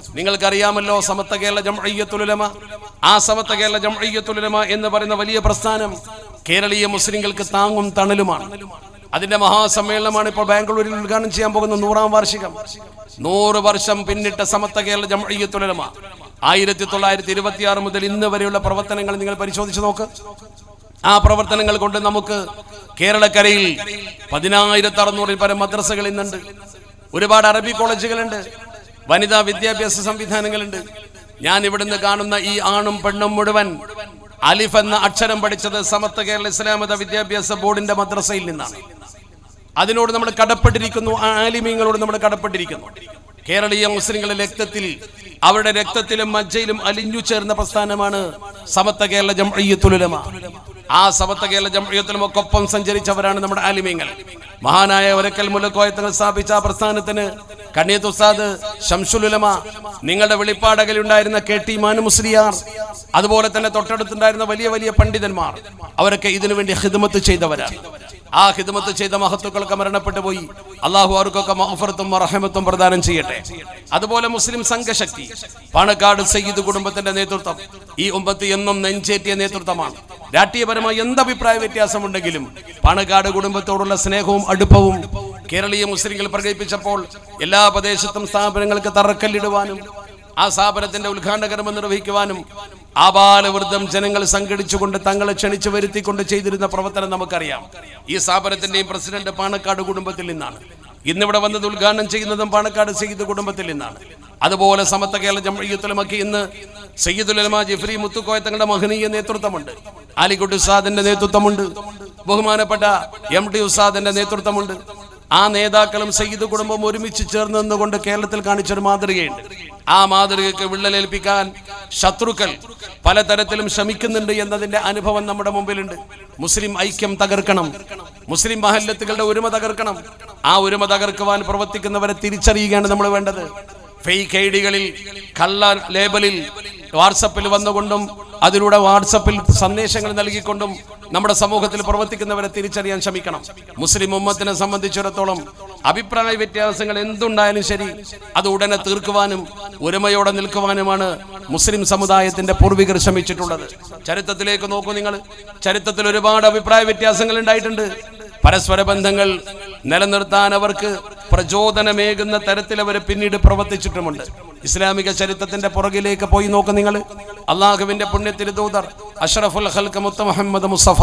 നിങ്ങൾക്കറിയാമല്ലോ സമത്വ കേരള ജംഅയ്യത്തുലമ ആ സമത്വ കേരള ജംഅയ്യത്തുലമ എന്ന് പറയുന്ന വലിയ പ്രസ്ഥാനം കേരളീയ മുസ്ലിങ്ങൾക്ക് താങ്ങും തണലുമാണ് അതിന്റെ മഹാസമ്മേളനമാണ് ഇപ്പോൾ ബാംഗ്ലൂരിൽ ഉദ്ഘാടനം ചെയ്യാൻ പോകുന്ന നൂറാം വാർഷികം നൂറ് വർഷം പിന്നിട്ട സമത്വ കേരള ജംഅയ്യത്തുലമ ആയിരത്തി തൊള്ളായിരത്തി ഇരുപത്തി ആറ് മുതൽ ഇന്ന് വരെയുള്ള പ്രവർത്തനങ്ങൾ നിങ്ങൾ പരിശോധിച്ച് നോക്ക് ആ പ്രവർത്തനങ്ങൾ കൊണ്ട് നമുക്ക് കേരളക്കരയിൽ പതിനായിരത്തി അറുന്നൂറിൽ പരം മദ്രസകൾ ഇന്നുണ്ട് ഒരുപാട് അറബി കോളേജുകളുണ്ട് വനിതാ വിദ്യാഭ്യാസ സംവിധാനങ്ങളുണ്ട് ഞാൻ ഇവിടുന്ന് കാണുന്ന ഈ ആണും പെണ്ണും മുഴുവൻ അലിഫ് എന്ന അക്ഷരം പഠിച്ചത് സമത്വ കേരള ഇസ്ലാമത വിദ്യാഭ്യാസ ബോർഡിന്റെ മദ്രസയിൽ നിന്നാണ് അതിനോട് നമ്മൾ കടപ്പെട്ടിരിക്കുന്നു ആ ആലിമീങ്ങളോട് നമ്മൾ കടപ്പെട്ടിരിക്കുന്നു കേരളീയ മുസ്ലിങ്ങളുടെ രക്തത്തിൽ അവരുടെ രക്തത്തിലും മജ്ജയിലും അലിഞ്ഞു ചേർന്ന പ്രസ്ഥാനമാണ് സമത്വ കേരള ജംഅയ്യത്തുലമ ആ സമത്വ കേരള ജംഅയ്യത്തുലമക്കൊപ്പം സഞ്ചരിച്ചവരാണ് നമ്മുടെ ആലിമീങ്ങൾ മഹാനായ ഒരക്കൽ മുലക്കോയത്തങ്ങൾ സ്ഥാപിച്ച ആ പ്രസ്ഥാനത്തിന് കണ്ണിയത്ത് ഉസ്താദ് ഷംസുലുലമ നിങ്ങളുടെ വെളിപ്പാടകലുണ്ടായിരുന്ന കെ ടി മാനു മുസ്ലിയാർ അതുപോലെ തന്നെ തൊട്ടടുത്തുണ്ടായിരുന്ന വലിയ വലിയ പണ്ഡിതന്മാർ അവരൊക്കെ ഇതിനു വേണ്ടി ഹിദ്മത്ത് ചെയ്തവരാണ് ആ ഹിദ്മത്ത് ചെയ്ത മഹത്വക്കളൊക്കെ മരണപ്പെട്ടു പോയി അള്ളാഹു അവർക്കൊക്കെ മഹഫറത്തും റഹമത്തും പ്രദാനം ചെയ്യട്ടെ അതുപോലെ മുസ്ലിം സംഘശക്തി പാണക്കാട് സയ്യിദ് കുടുംബത്തിന്റെ നേതൃത്വം ഈ ഉമ്പത്ത് എന്നും നെഞ്ചേറ്റിയ നേതൃത്വമാണ് രാഷ്ട്രീയപരമായി എന്ത് അഭിപ്രായ വ്യത്യാസമുണ്ടെങ്കിലും പാണക്കാട് കുടുംബത്തോടുള്ള സ്നേഹവും അടുപ്പവും കേരളീയ മുസ്ലിങ്ങൾ പ്രകടിപ്പിച്ചപ്പോൾ എല്ലാ പ്രദേശത്തും സ്ഥാപനങ്ങൾക്ക് തറക്കല്ലിടുവാനും ആ സ്ഥാപനത്തിന്റെ ഉദ്ഘാടന കർമ്മം നിർവഹിക്കുവാനും ആബാലവൃദ്ധം ജനങ്ങൾ സംഘടിച്ചുകൊണ്ട് തങ്ങളെ ക്ഷണിച്ചു വരുത്തിക്കൊണ്ട് ചെയ്തിരുന്ന പ്രവർത്തനം നമുക്കറിയാം ഈ സ്ഥാപനത്തിന്റെയും പ്രസിഡന്റ് പാണക്കാട് കുടുംബത്തിൽ നിന്നാണ് ഇന്നിവിടെ വന്നത് ഉദ്ഘാടനം ചെയ്യുന്നതും പാണക്കാട് സയ്യിദ് കുടുംബത്തിൽ നിന്നാണ് അതുപോലെ സമത്വ കേരള ജംഇയ്യത്തുലമക്ക് ഇന്ന് സയ്യിദുലമ ജിഫ്രി മുത്തുക്കോയ തങ്ങളുടെ മഹനീയ നേതൃത്വമുണ്ട് ആലിക്കുട്ടി ഉസ്താദിന്റെ നേതൃത്വമുണ്ട് ബഹുമാനപ്പെട്ട എം ടി ഉസ്താദിന്റെ നേതൃത്വമുണ്ട് ആ നേതാക്കളും സയ്യിദ് കുടുംബം ഒരുമിച്ച് ചേർന്ന് നിന്നുകൊണ്ട് കേരളത്തിൽ കാണിച്ചൊരു മാതൃകയുണ്ട് ആ മാതൃകയ്ക്ക് വിള്ളലേൽപ്പിക്കാൻ ശത്രുക്കൾ പലതരത്തിലും ശ്രമിക്കുന്നുണ്ട് എന്നതിന്റെ അനുഭവം നമ്മുടെ മുമ്പിലുണ്ട് മുസ്ലിം ഐക്യം തകർക്കണം മുസ്ലിം മഹല്ലത്തുകളുടെ ഒരുമ തകർക്കണം ആ ഒരുമ തകർക്കുവാൻ പ്രവർത്തിക്കുന്നവരെ തിരിച്ചറിയുകയാണ് നമ്മൾ വേണ്ടത് ഫേക്ക് ഐഡികളിൽ കള്ള ലേബലിൽ വാട്സപ്പിൽ വന്നുകൊണ്ടും അതിലൂടെ വാട്സപ്പിൽ സന്ദേശങ്ങൾ നൽകിക്കൊണ്ടും നമ്മുടെ സമൂഹത്തിൽ പ്രവർത്തിക്കുന്നവരെ തിരിച്ചറിയാൻ ശ്രമിക്കണം മുസ്ലിം ഉമ്മത്തിനെ സംബന്ധിച്ചിടത്തോളം അഭിപ്രായ വ്യത്യാസങ്ങൾ എന്തുണ്ടായാലും ശരി അത് ഉടനെ തീർക്കുവാനും ഒരുമയോടെ നിൽക്കുവാനുമാണ് മുസ്ലിം സമുദായത്തിന്റെ പൂർവികർ ശ്രമിച്ചിട്ടുള്ളത് ചരിത്രത്തിലേക്ക് നോക്കൂ നിങ്ങൾ ചരിത്രത്തിൽ ഒരുപാട് അഭിപ്രായ വ്യത്യാസങ്ങൾ ഉണ്ടായിട്ടുണ്ട് പരസ്പര ബന്ധങ്ങൾ നിലനിർത്താൻ അവർക്ക് പ്രചോദനമേകുന്ന തരത്തിൽ അവർ പിന്നീട് പ്രവർത്തിച്ചിട്ടുമുണ്ട് ഇസ്ലാമിക ചരിത്രത്തിന്റെ പുറകിലേക്ക് പോയി നോക്ക് നിങ്ങൾ അള്ളാഹുവിന്റെ പുണ്യത്തിരുദൂതർ അഷ്റഫുൽ ഹൽക്ക് മുത്ത മുഹമ്മദ് മുസഫ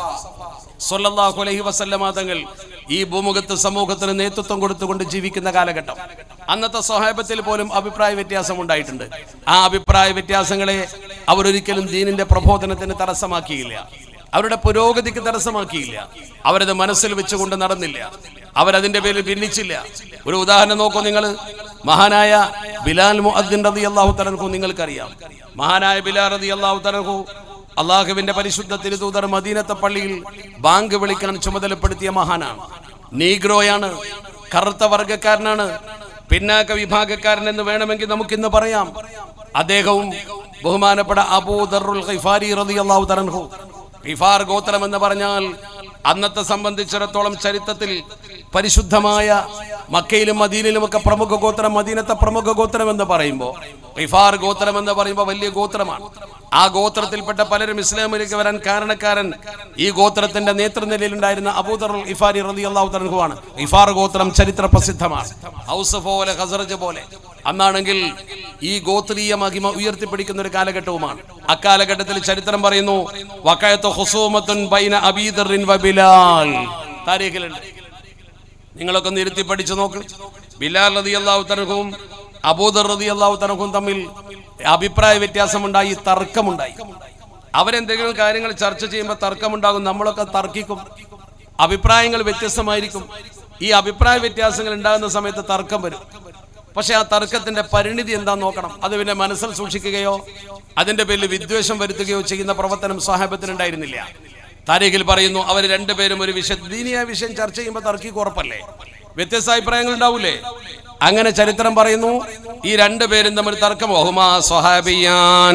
സല്ലല്ലാഹു അലൈഹി വസല്ലമ തങ്ങൾ ഈ ഭൂമുഖത്ത് സമൂഹത്തിന് നേതൃത്വം കൊടുത്തുകൊണ്ട് ജീവിക്കുന്ന കാലഘട്ടം അന്നത്തെ സ്വഹാബത്തിൽ പോലും അഭിപ്രായ വ്യത്യാസം ഉണ്ടായിട്ടുണ്ട് ആ അഭിപ്രായ വ്യത്യാസങ്ങളെ അവരൊരിക്കലും ദീനിന്റെ പ്രബോധനത്തിന് തടസ്സമാക്കിയില്ല അവരുടെ പുരോഗതിക്ക് തടസ്സമാക്കിയില്ല അവരത് മനസ്സിൽ വെച്ചുകൊണ്ട് നടന്നില്ല അവരതിന്റെ പേരിൽ ഭിന്നിച്ചില്ല ഒരു ഉദാഹരണം നോക്കൂ നിങ്ങൾ മഹാനായ ബിലാൽ മുഅദ്ദിൻ റളിയല്ലാഹു തആല നിങ്ങൾക്കറിയാം മഹാനായ ബിലാൽ റളിയല്ലാഹു തആല അള്ളാഹുവിന്റെ പരിശുദ്ധ തിരുദൂതർ മദീനത്തെ പള്ളിയിൽ ബാങ്ക് വിളിക്കാൻ ചുമതലപ്പെടുത്തിയ മഹാനാണ് നീഗ്രോയാണ് കറുത്ത വർഗക്കാരനാണ് പിന്നാക്ക വിഭാഗക്കാരൻ എന്ന് വേണമെങ്കിൽ നമുക്കിന്ന് പറയാം അദ്ദേഹവും ബഹുമാനപ്പെട്ട അബൂദറുൽ ഖിഫാരി റളിയല്ലാഹു തആല ഖിഫാർ ഗോത്രം എന്ന് പറഞ്ഞാൽ അന്നത്തെ സംബന്ധിച്ചിടത്തോളം ചരിത്രത്തിൽ പരിശുദ്ധമായ മക്കയിലും മദീനയിലും ഒക്കെ പ്രമുഖ ഗോത്രം മദീനത്തെ പ്രമുഖ ഗോത്രം എന്ന് പറയുമ്പോൾ ഖിഫാർ ഗോത്രം എന്ന് പറയുമ്പോൾ വലിയ ഗോത്രമാണ് ആ ഗോത്രത്തിൽപ്പെട്ട പലരും ഇസ്ലാമിലേക്ക് വരാൻ കാരണക്കാരൻ ഈ ഗോത്രത്തിന്റെ നേതൃനിലയിലുണ്ടായിരുന്ന അബൂദർ ഇഫാരി റതി അള്ളാഹു തൻഹുവാണ് ഇഫാർ ഗോത്രം ചരിത്ര പ്രസിദ്ധമാണ് ഹൗസ് പോലെ ഹസറജ് പോലെ അന്നാണെങ്കിൽ ഈ ഗോത്രീയ മഹിമ ഉയർത്തിപ്പിടിക്കുന്ന ഒരു കാലഘട്ടവുമാണ് അക്കാലഘട്ടത്തിൽ ചരിത്രം പറയുന്നു വക്കയത്ത് ഹുസൂമത്തുൻ ബൈന അബീദറിൻ വബിലാൽ താരീഖിലുണ്ട് നിങ്ങളൊക്കെ ഒന്ന് ഇരുത്തി പഠിച്ചു നോക്ക് ബിലാൽ റതി അള്ളാഹു തനഹും അബൂദർ റതി അള്ളാഹു തനഹും തമ്മിൽ അഭിപ്രായ വ്യത്യാസമുണ്ടായി തർക്കമുണ്ടായി അവരെന്തെങ്കിലും കാര്യങ്ങൾ ചർച്ച ചെയ്യുമ്പോൾ തർക്കമുണ്ടാകും നമ്മളൊക്കെ തർക്കിക്കും അഭിപ്രായങ്ങൾ വ്യത്യസ്തമായിരിക്കും ഈ അഭിപ്രായ വ്യത്യാസങ്ങൾ ഉണ്ടാകുന്ന സമയത്ത് തർക്കം വരും പക്ഷെ ആ തർക്കത്തിന്റെ പരിണിതി എന്താന്ന് നോക്കണം അത് പിന്നെ മനസ്സിൽ സൂക്ഷിക്കുകയോ അതിന്റെ പേരിൽ വിദ്വേഷം വരുത്തുകയോ ചെയ്യുന്ന പ്രവർത്തനം സാഹബത്തിനുണ്ടായിരുന്നില്ല താരീഖിൽ പറയുന്നു അവർ രണ്ടുപേരും ഒരു വിഷയം ദീനിയായ വിഷയം ചർച്ച ചെയ്യുമ്പോൾ തർക്കിക്ക് ഉറപ്പല്ലേ വ്യത്യസ്ത അഭിപ്രായങ്ങൾ ഉണ്ടാവൂലേ അങ്ങനെ ചരിത്രം പറയുന്നു ഈ രണ്ടുപേരും തമ്മിൽ തർക്കം ബഹുമാ സ്വഹാബിയാൻ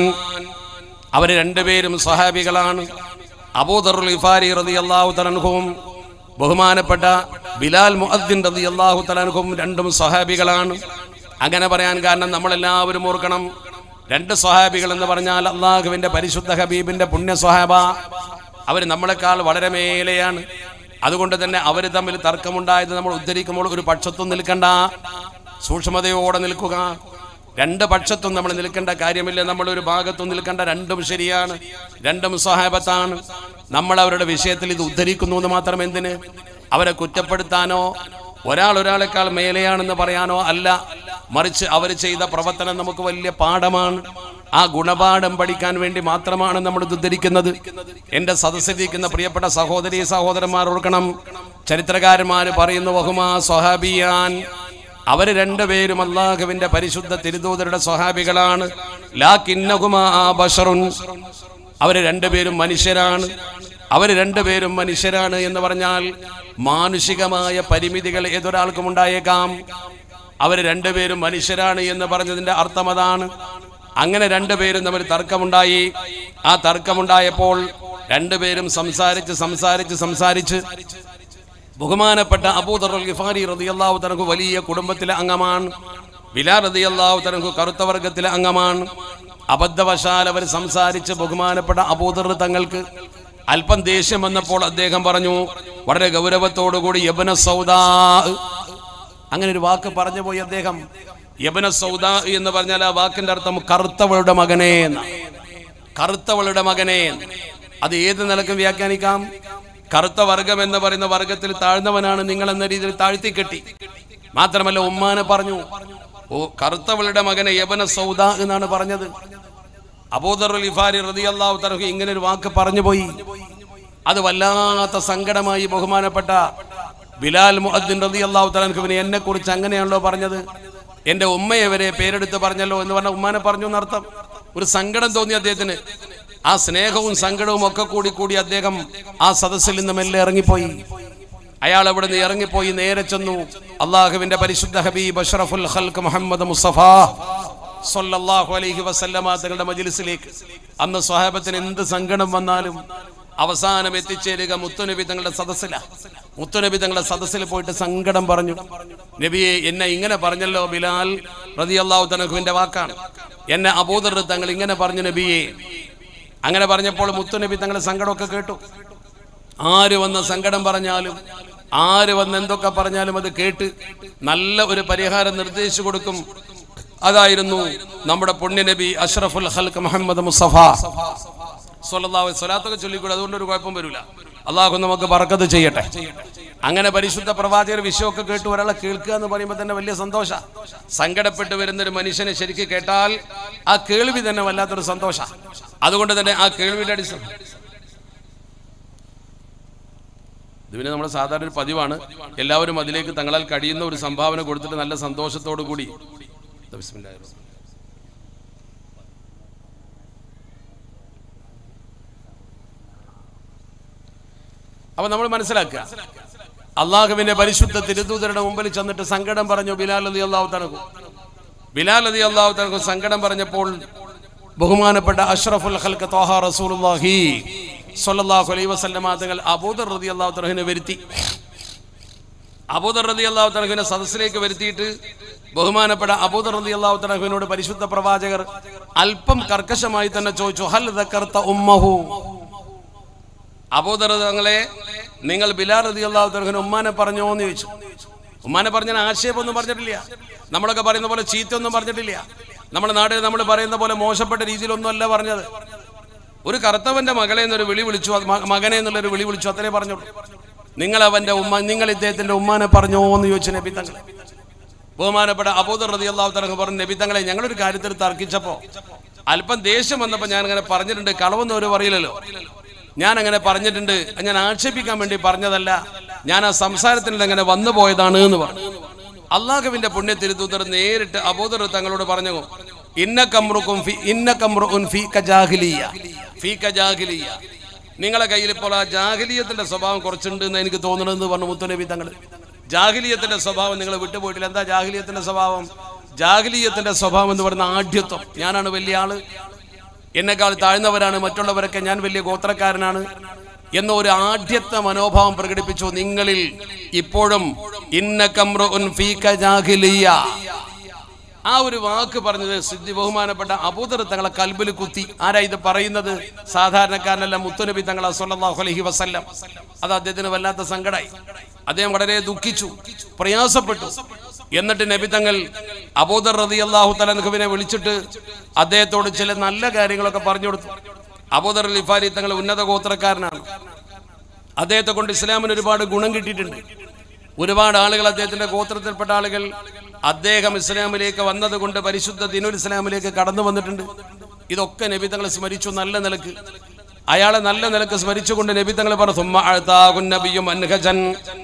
അവർ രണ്ടുപേരും സ്വഹാബികളാണ് അബൂദറുൽ ഇഫാരി റളിയല്ലാഹു തആലഹും ബഹുമാനപ്പെട്ട ബിലാൽ മുഅദ്ദിൻ റളിയല്ലാഹു തആലഹും രണ്ടും സ്വഹാബികളാണ് അങ്ങനെ പറയാൻ കാരണം നമ്മളെല്ലാവരും ഓർക്കണം രണ്ട് സ്വഹാബികൾ എന്ന് പറഞ്ഞാൽ അള്ളാഹുവിന്റെ പരിശുദ്ധ ഹബീബിന്റെ പുണ്യ സ്വഹാബ അവർ നമ്മളെക്കാൾ വളരെ മേലെയാണ് അതുകൊണ്ട് തന്നെ അവർ തമ്മിൽ തർക്കമുണ്ടായത് നമ്മൾ ഉദ്ധരിക്കുമ്പോൾ ഒരു പക്ഷത്തും നിൽക്കണ്ട സൂക്ഷ്മതയോടെ നിൽക്കുക രണ്ട് പക്ഷത്തും നമ്മൾ നിൽക്കേണ്ട കാര്യമില്ല നമ്മൾ ഒരു ഭാഗത്തും നിൽക്കേണ്ട രണ്ടും ശരിയാണ് രണ്ടും സ്വഹാബത്താണ് നമ്മൾ അവരുടെ വിഷയത്തിൽ ഇത് ഉദ്ധരിക്കുന്നു എന്ന് മാത്രം എന്തിന് അവരെ കുറ്റപ്പെടുത്താനോ ഒരാൾ ഒരാളെക്കാൾ മേലെയാണെന്ന് പറയാനോ അല്ല മറിച്ച് അവർ ചെയ്ത പ്രവർത്തനം നമുക്ക് വലിയ പാഠമാണ് ആ ഗുണപാഠം പഠിക്കാൻ വേണ്ടി മാത്രമാണ് നമ്മൾ ഇത് ഉദ്ധരിക്കുന്നത് എന്റെ സദസ്സിലിരിക്കുന്ന പ്രിയപ്പെട്ട സഹോദരി സഹോദരന്മാർ ഓർക്കണം ചരിത്രകാരന്മാർ പറയുന്നു വഹുമാ സ്വഹാബിയാൻ അവര് രണ്ടുപേരും അള്ളാഹുവിന്റെ പരിശുദ്ധ തിരുദൂതരുടെ സ്വഹാബികളാണ് ലാക്കിന്നഹുമാ ബഷറുൻ അവര് രണ്ടുപേരും മനുഷ്യരാണ് അവര് രണ്ടുപേരും മനുഷ്യരാണ് എന്ന് പറഞ്ഞാൽ മാനുഷികമായ പരിമിതികൾ ഏതൊരാൾക്കും ഉണ്ടായേക്കാം അവര് രണ്ടുപേരും മനുഷ്യരാണ് എന്ന് പറഞ്ഞതിന്റെ അർത്ഥം അതാണ് അങ്ങനെ രണ്ടുപേരും തമ്മിൽ തർക്കമുണ്ടായി ആ തർക്കമുണ്ടായപ്പോൾ രണ്ടുപേരും സംസാരിച്ച് സംസാരിച്ച് സംസാരിച്ച് ബഹുമാനപ്പെട്ട അബൂദറുൽ ഗിഫാരി റളിയല്ലാഹു തനക്ക് വലിയ കുടുംബത്തിലെ അംഗമാണ് ബിലാൽ റളിയല്ലാഹു തനക്ക് കറുത്ത വർഗത്തിലെ അംഗമാണ് അബദ്ധവശാൽ അവർ സംസാരിച്ച് ബഹുമാനപ്പെട്ട അബൂദർ തങ്ങൾക്ക് അല്പം ദേഷ്യം വന്നപ്പോൾ അദ്ദേഹം പറഞ്ഞു വളരെ ഗൗരവത്തോടുകൂടി യബന സൗദാ അങ്ങനെ ഒരു വാക്ക് പറഞ്ഞു പോയി അദ്ദേഹം യബന സൗദ എന്ന് പറഞ്ഞാൽ ആ വാക്കിന്റെ അർത്ഥം കറുത്തവളുടെ മകനെ എന്ന കറുത്തവളുടെ മകനെ എന്ന്. അത് ഏത് നിലക്കും വ്യാഖ്യാനിക്കാം കറുത്ത വർഗം എന്ന് പറയുന്ന വർഗത്തിൽ താഴ്ന്നവനാണ് നിങ്ങൾ എന്ന രീതിയിൽ താഴ്ത്തി കെട്ടി മാത്രമല്ല ഉമ്മാനെ പറഞ്ഞു ഓ കറുത്തവളുടെ മകനെ യബന സൗദ എന്നാണ് പറഞ്ഞത് അബൂദറുൽ ഇഫാരി റളിയല്ലാഹു തആല ഇങ്ങനെ ഒരു വാക്ക് പറഞ്ഞു പോയി അത് വല്ലാത്ത സങ്കടമായി ബഹുമാനപ്പെട്ട ബിലാൽ മുഅദ്ദിൻ റളിയല്ലാഹു തആല എന്നെ കുറിച്ച് അങ്ങനെയാണല്ലോ പറഞ്ഞത് എന്റെ ഉമ്മയെ വരെ പേരെടുത്ത് പറഞ്ഞല്ലോ എന്ന് പറഞ്ഞ ഉമ്മാനെ പറഞ്ഞു എന്നർത്ഥം ഒരു സങ്കടം തോന്നി അദ്ദേഹത്തിന് ആ സ്നേഹവും സങ്കടവും ഒക്കെ കൂടി കൂടി അദ്ദേഹം ആ സദസ്സിൽ നിന്ന് മെല്ലെ ഇറങ്ങിപ്പോയി അയാൾ അവിടെ നിന്ന് ഇറങ്ങിപ്പോയി നേരെ ചെന്നു അള്ളാഹുവിന്റെ പരിശുദ്ധ ഹബീബ് അഷ്റഫുൽ ഖൽക്ക് മുഹമ്മദ് മുസ്തഫ സല്ലല്ലാഹു അലൈഹി വസല്ലമ തങ്ങളുടെ മജ്ലിസിലേക്ക് അന്ന് സ്വഹാബത്തിന് എന്ത് സങ്കടം വന്നാലും അവസാനം എത്തിച്ചേരുക മുത്തുനബി തങ്ങളുടെ സദസ്സില മുത്തുനബി തങ്ങളുടെ സദസ്സിൽ പോയിട്ട് സങ്കടം പറഞ്ഞു നബിയെ എന്നെ ഇങ്ങനെ പറഞ്ഞല്ലോ ബിലാൽ റളിയല്ലാഹു തനഹുവിന്റെ വാക്കാണ് എന്നെ അബൂദർ തങ്ങൾ ഇങ്ങനെ പറഞ്ഞു നബിയെ അങ്ങനെ പറഞ്ഞപ്പോൾ മുത്തുനബി തങ്ങളുടെ സങ്കടമൊക്കെ കേട്ടു ആര് വന്ന് സങ്കടം പറഞ്ഞാലും ആര് വന്ന് എന്തൊക്കെ പറഞ്ഞാലും അത് കേട്ട് നല്ല ഒരു പരിഹാരം നിർദ്ദേശിച്ചു കൊടുക്കും അതായിരുന്നു നമ്മുടെ പുണ്യനബി അഷ്റഫുൽ ഹൽക്ക് മുഹമ്മദ് മുസ്തഫ സ്വല്ലല്ലാഹു അലൈഹി സ്വലാത്തൊക്കെ ചൊല്ലിക്കൂടെ അതുകൊണ്ട് ഒരു കുഴപ്പം വരില്ല അള്ളാഹു നമുക്ക് പറക്കത് ചെയ്യട്ടെ അങ്ങനെ പരിശുദ്ധ പ്രവാചകർ വിഷയമൊക്കെ കേട്ട് ഒരാളെ കേൾക്കുക എന്ന് പറയുമ്പോൾ തന്നെ വലിയ സന്തോഷ സങ്കടപ്പെട്ട് വരുന്ന ഒരു മനുഷ്യനെ ശരിക്ക് കേട്ടാൽ ആ കേൾവി തന്നെ വല്ലാത്തൊരു സന്തോഷ അതുകൊണ്ട് തന്നെ ആ കേൾവിയുടെ അടിസ്ഥാനം ഇത് പിന്നെ നമ്മുടെ സാധാരണ ഒരു പതിവാണ് എല്ലാവരും അതിലേക്ക് തങ്ങളാൽ കഴിയുന്ന ഒരു സംഭാവന കൊടുത്തിട്ട് നല്ല സന്തോഷത്തോടു കൂടി ബിസ്മില്ലാഹിർ റഹ്മാനിർ റഹീം. അപ്പൊ നമ്മൾ മനസ്സിലാക്കുക അള്ളാഹുവിന്റെ പരിശുദ്ധ തിരുദൂതരുടെ മുമ്പിൽ ചെന്നിട്ട് സങ്കടം പറഞ്ഞു ബിലാൽ അലി അള്ളാഹു തനക്കും ബിലാൽ അലി അള്ളാഹു തനക്കും സങ്കടം പറഞ്ഞപ്പോൾ ബഹുമാനപ്പെട്ട അഷ്റഫുൽ ഖൽക്ക് തോഹ റസൂലുള്ളാഹി സ്വല്ലല്ലാഹു അലൈഹി വസല്ലമ തങ്ങൾ അബൂദർ റളിയല്ലാഹു തആലയെ വരുത്തി അബൂദർ റളിയല്ലാഹു തആലയെ സദസ്സിലേക്ക് വരുത്തിയിട്ട് ബഹുമാനപ്പെട്ട അബൂദർ റളിയല്ലാഹു തആലയോട് പരിശുദ്ധ പ്രവാചകർ അല്പം കർക്കശമായി തന്നെ ചോദിച്ചു ഹൽ ദക്കർത ഉമ്മഹു അബൂദർ തങ്ങളെ നിങ്ങൾ ബിലാൽ റളിയല്ലാഹു തആലയുടെ ഉമ്മാനെ പറഞ്ഞോ എന്ന് ചോദിച്ചു ഉമ്മാനെ പറഞ്ഞ ആക്ഷേപമൊന്നും പറഞ്ഞിട്ടില്ല നമ്മളൊക്കെ പറയുന്ന പോലെ ചീത്തയൊന്നും പറഞ്ഞിട്ടില്ല നമ്മുടെ നാട്ടിൽ നമ്മൾ പറയുന്ന പോലെ മോശപ്പെട്ട രീതിയിലൊന്നും അല്ല പറഞ്ഞത് ഒരു കറുത്തവന്റെ മകളെ എന്നൊരു വിളി വിളിച്ചു അത് മ- മകനെ എന്നുള്ളൊരു വിളി വിളിച്ചു അത്രേ പറഞ്ഞുള്ളൂ നിങ്ങൾ അവന്റെ ഉമ്മ നിങ്ങൾ ഇദ്ദേഹത്തിന്റെ ഉമ്മാനെ പറഞ്ഞോ എന്ന് ചോദിച്ചു നബി തങ്ങൾ ബഹുമാനപ്പെട്ട അബൂദർ റതി അള്ളാഹു തലക്ക് പറഞ്ഞു നബി തങ്ങളെ ഞങ്ങളൊരു കാര്യത്തിൽ തർക്കിച്ചപ്പോ അല്പം ദേഷ്യം വന്നപ്പോ ഞാൻ അങ്ങനെ പറഞ്ഞിട്ടുണ്ട് കളവെന്ന് ഒരു പറയില്ലല്ലോ ഞാൻ അങ്ങനെ പറഞ്ഞിട്ടുണ്ട് ഞാൻ ആക്ഷേപിക്കാൻ വേണ്ടി പറഞ്ഞതല്ല ഞാൻ ആ സംസാരത്തിൽ അങ്ങനെ വന്നു പോയതാണ് എന്ന് പറഞ്ഞു അള്ളാഹുവിന്റെ പുണ്യത്തിരുത്തൂതർ നേരിട്ട് അബൂദർ തങ്ങളോട് പറഞ്ഞു ഇന്ന കമ്രുക്കും ഫി ഇന്ന കമ്രുൻ ഫീ കജാഹിലിയ ഫീ കജാഹിലിയ നിങ്ങളെ കയ്യിൽ ഇപ്പോൾ ആ ജാഹിലിയത്തിന്റെ സ്വഭാവം കുറച്ചുണ്ട് എന്ന് എനിക്ക് തോന്നണമെന്ന് പറഞ്ഞു മുത്തുനബി തങ്ങൾ ജാഹിലിയത്തിന്റെ സ്വഭാവം നിങ്ങൾ വിട്ടുപോയിട്ടില്ല എന്താ ജാഹിലിയത്തിന്റെ സ്വഭാവം ജാഹിലിയത്തിന്റെ സ്വഭാവം എന്ന് പറയുന്ന ആഢ്യത്വം ഞാനാണ് വലിയ ആള് എന്നെക്കാൾ താഴ്ന്നവരാണ് മറ്റുള്ളവരൊക്കെ ഞാൻ വലിയ ഗോത്രക്കാരനാണ് എന്ന ഒരു ആഢ്യത്വ മനോഭാവം പ്രകടിപ്പിച്ചു നിങ്ങളിൽ ഇപ്പോഴും ഇന്ന കമ്രുൻ ഫീക ജാഹിലിയ ആ ഒരു വാക്ക് പറഞ്ഞത് സിദ്ധി ബഹുമാനപ്പെട്ട അബൂദർ തങ്ങളെ കൽബിൽ കുത്തി ആരാ ഇത് പറയുന്നത് സാധാരണക്കാരനല്ല മുത്തുനബി തങ്ങളെ സല്ലല്ലാഹു അലൈഹി വസല്ലം അത് അദ്ദേഹത്തിന് വല്ലാത്ത സങ്കടായി അദ്ദേഹം വളരെ ദുഃഖിച്ചു പ്രയാസപ്പെട്ടു എന്നിട്ട് നബി തങ്ങൾ അബൂദർ റതി അള്ളാഹു തലൻഖുവിനെ വിളിച്ചിട്ട് അദ്ദേഹത്തോട് ചില നല്ല കാര്യങ്ങളൊക്കെ പറഞ്ഞു കൊടുത്തു അബൂദർ ലിഫാരി തങ്ങൾ ഉന്നത ഗോത്രക്കാരനാണ് അദ്ദേഹത്തെ കൊണ്ട് ഇസ്ലാമിന് ഒരുപാട് ഗുണം കിട്ടിയിട്ടുണ്ട് ഒരുപാട് ആളുകൾ അദ്ദേഹത്തിന്റെ ഗോത്രത്തിൽപ്പെട്ട ആളുകൾ അദ്ദേഹം ഇസ്ലാമിലേക്ക് വന്നതുകൊണ്ട് പരിശുദ്ധ ദിനുൽ ഇസ്ലാമിലേക്ക് കടന്നു വന്നിട്ടുണ്ട് ഇതൊക്കെ നബി തങ്ങൾ സ്മരിച്ചു നല്ല നിലക്ക് അയാളെ നല്ല നിലക്ക് സ്മരിച്ചുകൊണ്ട് നബി തങ്ങൾ പറഞ്ഞു "സുമ്മ അഅ്താകുൻ നബിയ്യു മൻഹജൻ."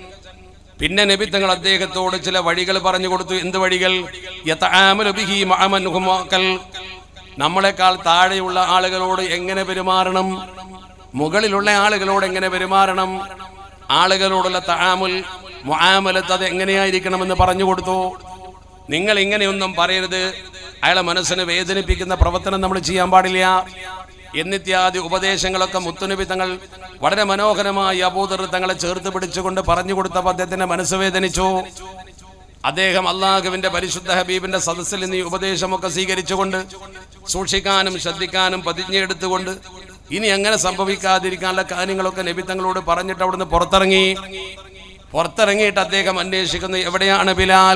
പിന്നെ നബി തങ്ങൾ അദ്ദേഹത്തോട് ചില വഴികൾ പറഞ്ഞു കൊടുത്തു എന്ത് വഴികൾ യതആമലു ബിഹി മഅ മൻ ഹും അഖൽ. നമ്മളെക്കാൾ താഴെയുള്ള ആളുകളോട് എങ്ങനെ പെരുമാറണം മുകളിലുള്ള ആളുകളോട് എങ്ങനെ പെരുമാറണം ആളുകളോടുള്ള തആമുൽ മുആമലത്ത് അത് എങ്ങനെയായിരിക്കണമെന്ന് പറഞ്ഞു കൊടുത്തു നിങ്ങൾ ഇങ്ങനെയൊന്നും പറയരുത് അയാളെ മനസ്സിനെ വേദനിപ്പിക്കുന്ന പ്രവർത്തനം നമ്മൾ ചെയ്യാൻ പാടില്ല എന്നിത്യാദി ഉപദേശങ്ങളൊക്കെ മുത്തുനബി തങ്ങൾ വളരെ മനോഹരമായി അബൂദർ തങ്ങളെ ചേർത്ത് പിടിച്ചുകൊണ്ട് പറഞ്ഞു കൊടുത്തപ്പോൾ അദ്ദേഹത്തിന്റെ മനസ്സ് വേദനിച്ചു അദ്ദേഹം അള്ളാഹുവിന്റെ പരിശുദ്ധ ഹബീബിന്റെ സദസ്സിൽ നിന്ന് ഈ ഉപദേശമൊക്കെ സ്വീകരിച്ചുകൊണ്ട് സൂക്ഷിക്കാനും ശ്രദ്ധിക്കാനും പ്രതിജ്ഞയെടുത്തുകൊണ്ട് ഇനി അങ്ങനെ സംഭവിക്കാതിരിക്കാനുള്ള കാര്യങ്ങളൊക്കെ നബി തങ്ങളോട് പറഞ്ഞിട്ട് അവിടുന്ന് പുറത്തിറങ്ങി പുറത്തിറങ്ങിയിട്ട് അദ്ദേഹം അന്വേഷിക്കുന്നു എവിടെയാണ് ബിലാൽ